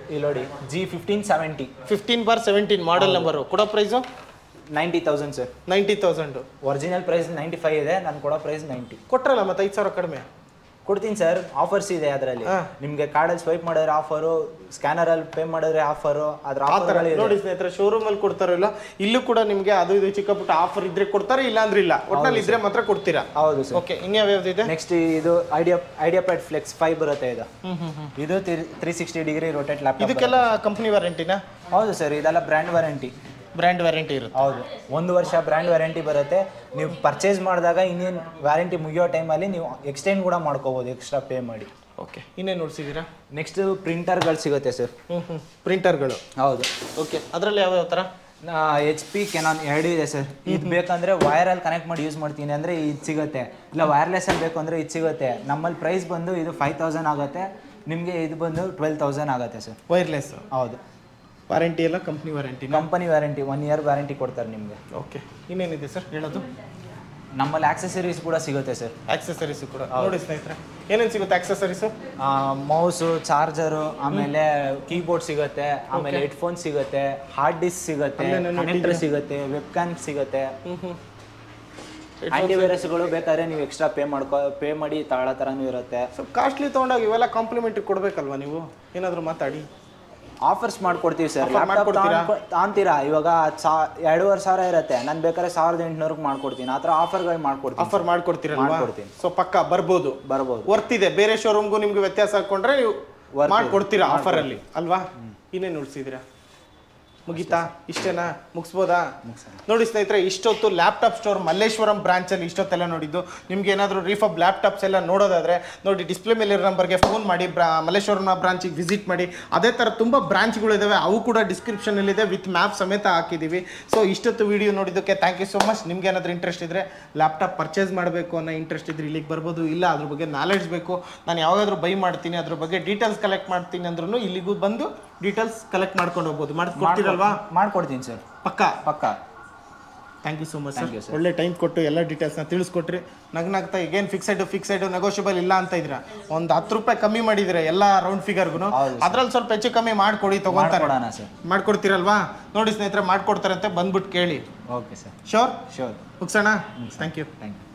ಇಲ್ಲಿ ನೋಡಿ G fifteen seventy fifteen bar seventeen model number ಕೊಡೋ price ninety thousand sir ninety thousand original price ninety five ಇದೆ ನಾನು ಕೊಡೋ price ninety ಕೊಟ್ರಲ್ಲ ಮತ್ತೆ ಐದು ಸಾವಿರ ಕಡಿಮೆ ಕೊಡ್ತೀನಿ ಸರ್ ಆಫರ್ಸ್ ಇದೆ ಅದರಲ್ಲಿ ಹಾ. ನಿಮಗೆ ಕಾರ್ಡಲ್ಲಿ ಸ್ವೈಪ್ ಮಾಡಿದ್ರೆ ಆಫರು ಸ್ಕ್ಯಾನರಲ್ಲಿ ಪೇ ಮಾಡಿದ್ರೆ ಆಫರು ಅದ್ರ ಆ ಥರ ಆಫರ್ಗಳು ನೋಡಿ ಸ್ನೇಹಿತರೆ ಶೋರೂಮ್ ಅಲ್ಲಿ ಕೊಡ್ತಾರಲ್ಲ ಇಲ್ಲೂ ಕೂಡ ನಿಮಗೆ ಅದು ಇದು ಚಿಕ್ಕ ಪುಟ್ಟ ಆಫರ್ ಇದ್ರೆ ಕೊಡ್ತಾರೆ ಇಲ್ಲ ಅಂದ್ರೆ ಇಲ್ಲ ಒಟ್ನಲ್ಲಿ ಇದ್ರೆ ಮಾತ್ರ ಕೊಡ್ತೀರಾ ಹೌದು ಸರ್ ಓಕೆ ಇನ್ಯಾವ ಯಾವ್ದಿದೆ ನೆಕ್ಸ್ಟ್ ಇದು idea idea pad flex five ಬರುತ್ತೆ ಇದು ಇದು three sixty degree rotate laptop ಇದಕ್ಕೆಲ್ಲ ಕಂಪ್ನಿ ವಾರಂಟಿನ ಹೌದು ಸರ್ ಇದೆಲ್ಲ ಬ್ರ್ಯಾಂಡ್ ವಾರಂಟಿ ಬ್ರ್ಯಾಂಡ್ ವಾರಂಟಿ ಇರುತ್ತೆ ಹೌದು ಒಂದು ವರ್ಷ ಬ್ರ್ಯಾಂಡ್ ವ್ಯಾರಂಟಿ ಬರುತ್ತೆ ನೀವು ಪರ್ಚೇಸ್ ಮಾಡಿದಾಗ ಇನ್ನೇನು ವ್ಯಾರಂಟಿ ಮುಗಿಯೋ ಟೈಮಲ್ಲಿ ನೀವು ಎಕ್ಸ್ಟೆಂಡ್ ಕೂಡ ಮಾಡ್ಕೋಬೋದು ಎಕ್ಸ್ಟ್ರಾ ಪೇ ಮಾಡಿ ಓಕೆ ಇನ್ನೇನು ನೋಡ್ಸಿದ್ದೀರಾ ನೆಕ್ಸ್ಟ್ ಪ್ರಿಂಟರ್ಗಳು ಸಿಗುತ್ತೆ ಸರ್ ಹ್ಞೂ ಹ್ಞೂ ಪ್ರಿಂಟರ್ಗಳು ಹೌದು ಓಕೆ ಅದರಲ್ಲಿ ಯಾವ್ಯಾವ ಥರ ಎಚ್ ಪಿ ಕೆನಾನ್ ಎರಡು ಇದೆ ಸರ್ ಇದು ಬೇಕಂದ್ರೆ ವೈರಲ್ಲಿ ಕನೆಕ್ಟ್ ಮಾಡಿ ಯೂಸ್ ಮಾಡ್ತೀನಿ ಅಂದರೆ ಇದು ಸಿಗುತ್ತೆ ಇಲ್ಲ ವೈರ್ಲೆಸ್ ಅಲ್ಲಿ ಬೇಕು ಅಂದರೆ ಇದು ಸಿಗುತ್ತೆ ನಮ್ಮಲ್ಲಿ ಪ್ರೈಸ್ ಬಂದು ಇದು ಫೈವ್ ತೌಸಂಡ್ ಆಗುತ್ತೆ ನಿಮಗೆ ಇದು ಬಂದು ಟ್ವೆಲ್ ತೌಸಂಡ್ ಆಗುತ್ತೆ ಸರ್ ವೈರ್ಲೆಸ್ ಹೌದು ವಾರಂಟಿ ಎಲ್ಲ ಕಂಪ್ನಿ ವಾರಂಟಿನ company warranty one year warranty ಕೊಡ್ತಾರೆ ನಿಮಗೆ ಓಕೆ ಇನ್ನೇನಿದೆ ಸರ್ ಹೇಳೋದು ನಮ್ಮಲ್ಲಿ ಆಕ್ಸೆಸರೀಸ್ ಕೂಡ ಸಿಗುತ್ತೆ ಸರ್ ಆಕ್ಸೆಸರೀಸ್ ಕೂಡ ನೋಡಿ ಸ್ನೇಹಿತರೆ ಏನೇನು ಸಿಗುತ್ತೆ ಆಕ್ಸೆಸರೀಸ್ ಮೌಸು ಚಾರ್ಜರು ಆಮೇಲೆ ಕೀಬೋರ್ಡ್ ಸಿಗುತ್ತೆ ಆಮೇಲೆ ಹೆಡ್ಫೋನ್ ಸಿಗುತ್ತೆ ಹಾರ್ಡ್ ಡಿಸ್ಕ್ ಸಿಗುತ್ತೆ ಅಲ್ಲೇನೇನೋ ಕನೆಕ್ಟರ್ ಸಿಗುತ್ತೆ ವೆಬ್ ಕ್ಯಾನ್ ಸಿಗುತ್ತೆ ಆಂಟಿವೈರಸ್ಗಳು ಬೇಕಾದ್ರೆ ನೀವು ಎಕ್ಸ್ಟ್ರಾ ಪೇ ಮಾಡ್ಕೊ ಪೇ ಮಾಡಿ ತಾಳ ಥರನೂ ಇರುತ್ತೆ ಸ್ವಲ್ಪ ಕಾಸ್ಟ್ಲಿ ತೊಗೊಂಡಾಗ ಇವೆಲ್ಲ ಕಾಂಪ್ಲಿಮೆಂಟ್ರಿ ಕೊಡ್ಬೇಕಲ್ವಾ ನೀವು ಏನಾದರೂ ಮಾತಾಡಿ ಆಫರ್ಸ್ ಮಾಡ್ಕೊಡ್ತೀವಿ ಸರ್ Offer ಮಾಡ್ಕೊಡ್ತೀರಾ? ತಾಂತೀರಾ ಇವಾಗ ಸಾ ಎರಡೂವರೆ ಸಾವಿರ ಇರುತ್ತೆ ನಾನು ಬೇಕಾದ್ರೆ ಸಾವಿರದ ಎಂಟುನೂರಕ್ಕೆ ಮಾಡ್ಕೊಡ್ತೀನಿ ಆ ಥರ ಆಫರ್ಗಳು ಮಾಡ್ಕೊಡ್ತೀನಿ ಆಫರ್ ಮಾಡ್ಕೊಡ್ತೀರಲ್ವಾ ಮಾಡ್ಕೊಡ್ತೀನಿ. ಸೊ ಪಕ್ಕ ಬರ್ಬೋದು ಬರ್ಬೋದು ವರ್ತ್ ಇದೆ ಬೇರೆ ಶೋರೂಮ್ಗೂ ನಿಮ್ಗೆ ವ್ಯತ್ಯಾಸ ಹಾಕೊಂಡ್ರೆ ನೀವು Worth ಇದೆ. ಮಾಡ್ಕೊಡ್ತೀರಾ ಆಫರ್ ಅಲ್ಲಿ ಅಲ್ವಾ ಇನ್ನೇನು ಉಳಿಸಿದ್ದೀರಾ ಮುಗೀತಾ ಇಷ್ಟೇನಾ ಮುಗಿಸ್ಬೋದಾ ನೋಡಿ ಸ್ನೇಹಿತರೆ ಇಷ್ಟೊತ್ತು ಲ್ಯಾಪ್ಟಾಪ್ ಸ್ಟೋರ್ ಮಲ್ಲೇಶ್ವರಂ ಬ್ರಾಂಚಲ್ಲಿ ಇಷ್ಟೊತ್ತೆಲ್ಲ ನೋಡಿದ್ದು ನಿಮ್ಗೆ ಏನಾದರೂ ರೀಫಬ್ ಲ್ಯಾಪ್ಟಾಪ್ಸ್ ಎಲ್ಲ ನೋಡೋದಾದ್ರೆ ನೋಡಿ ಡಿಸ್ಪ್ಲೇ ಮೇಲೆ ನಂಬರ್ಗೆ ಫೋನ್ ಮಾಡಿ ಬ್ರಾ ಮಲ್ಲೇಶ್ವರಂ ಬ್ರಾಂಚಿಗೆ ವಿಸಿಟ್ ಮಾಡಿ ಅದೇ ಥರ ತುಂಬ ಬ್ರಾಂಚ್ಗಳು ಇದಾವೆ ಅವು ಕೂಡ ಡಿಸ್ಕ್ರಿಪ್ಷನಲ್ಲಿದೆ ವಿತ್ ಮ್ಯಾಪ್ ಸಮೇತ ಹಾಕಿದ್ದೀವಿ ಸೊ ಇಷ್ಟೊತ್ತು ವಿಡಿಯೋ ನೋಡಿದ್ದಕ್ಕೆ ಥ್ಯಾಂಕ್ ಯು ಸೊ ಮಚ್ ನಿಮ್ಗೆ ಏನಾದರೂ ಇಂಟ್ರೆಸ್ಟ್ ಇದ್ದರೆ ಲ್ಯಾಪ್ಟಾಪ್ ಪರ್ಚೇಸ್ ಮಾಡಬೇಕು ಅನ್ನೋ ಇಂಟ್ರೆಸ್ಟ್ ಇದ್ರೆ ಇಲ್ಲಿಗೆ ಬರ್ಬೋದು ಇಲ್ಲ ಅದ್ರ ಬಗ್ಗೆ ನಾಲೆಡ್ಜ್ ಬೇಕು ನಾನು ಯಾವಾಗಾದ್ರೂ ಬೈ ಮಾಡ್ತೀನಿ ಅದ್ರ ಬಗ್ಗೆ ಡೀಟೇಲ್ಸ್ ಕಲೆಕ್ಟ್ ಮಾಡ್ತೀನಿ ಅಂದ್ರೂ ಇಲ್ಲಿಗೂ ಬಂದು ಡೀಟೇಲ್ಸ್ ಕಲೆಕ್ಟ್ ಮಾಡ್ಕೊಂಡು ಹೋಗ್ಬೋದು ಮಾಡ್ಕೊಡ್ತೀರಲ್ವಾ ಮಾಡ್ಕೊಡ್ತೀನಿ ಸರ್ ಪಕ್ಕ ಪಕ್ಕ thank you so much Thank you, sir sir. ಒಳ್ಳೆ ಟೈಮ್ ಕೊಟ್ಟು ಎಲ್ಲ ಡೀಟೇಲ್ಸ್ನ ತಿಳಿಸ್ಕೊಟ್ರಿ ನಗ್ನಾಗ್ತಾ ಈಗೇನು ಫಿಕ್ಸೆಡ್ ಫಿಕ್ಸೆಡ್ ನೆಗೋಷಿಯಬಲ್ ಇಲ್ಲ ಅಂತ ಇದ್ರ ಒಂದು ಹತ್ತು ರೂಪಾಯಿ ಕಮ್ಮಿ ಮಾಡಿದ್ರೆ ಎಲ್ಲ ರೌಂಡ್ ಫಿಗರ್ಗೂ ಹೌದು, ಅದ್ರಲ್ಲಿ ಸ್ವಲ್ಪ ಹೆಚ್ಚು ಕಮ್ಮಿ ಮಾಡ್ಕೊಡಿ ತಗೊಂತಾರೆ ಮಾಡ್ಕೊಡೋಣ ಸರ್ ಮಾಡ್ಕೊಡ್ತೀರಲ್ವಾ ನೋಡಿ ಸ್ನೇಹಿತರೆ ಮಾಡ್ಕೊಡ್ತಾರಂತೆ ಬಂದ್ಬಿಟ್ಟು ಕೇಳಿ ಓಕೆ ಸರ್ ಶೋರ್ ಶೋರ್ ಮುಗ್ಸೋಣ ಥ್ಯಾಂಕ್ ಯು ಥ್ಯಾಂಕ್ ಯು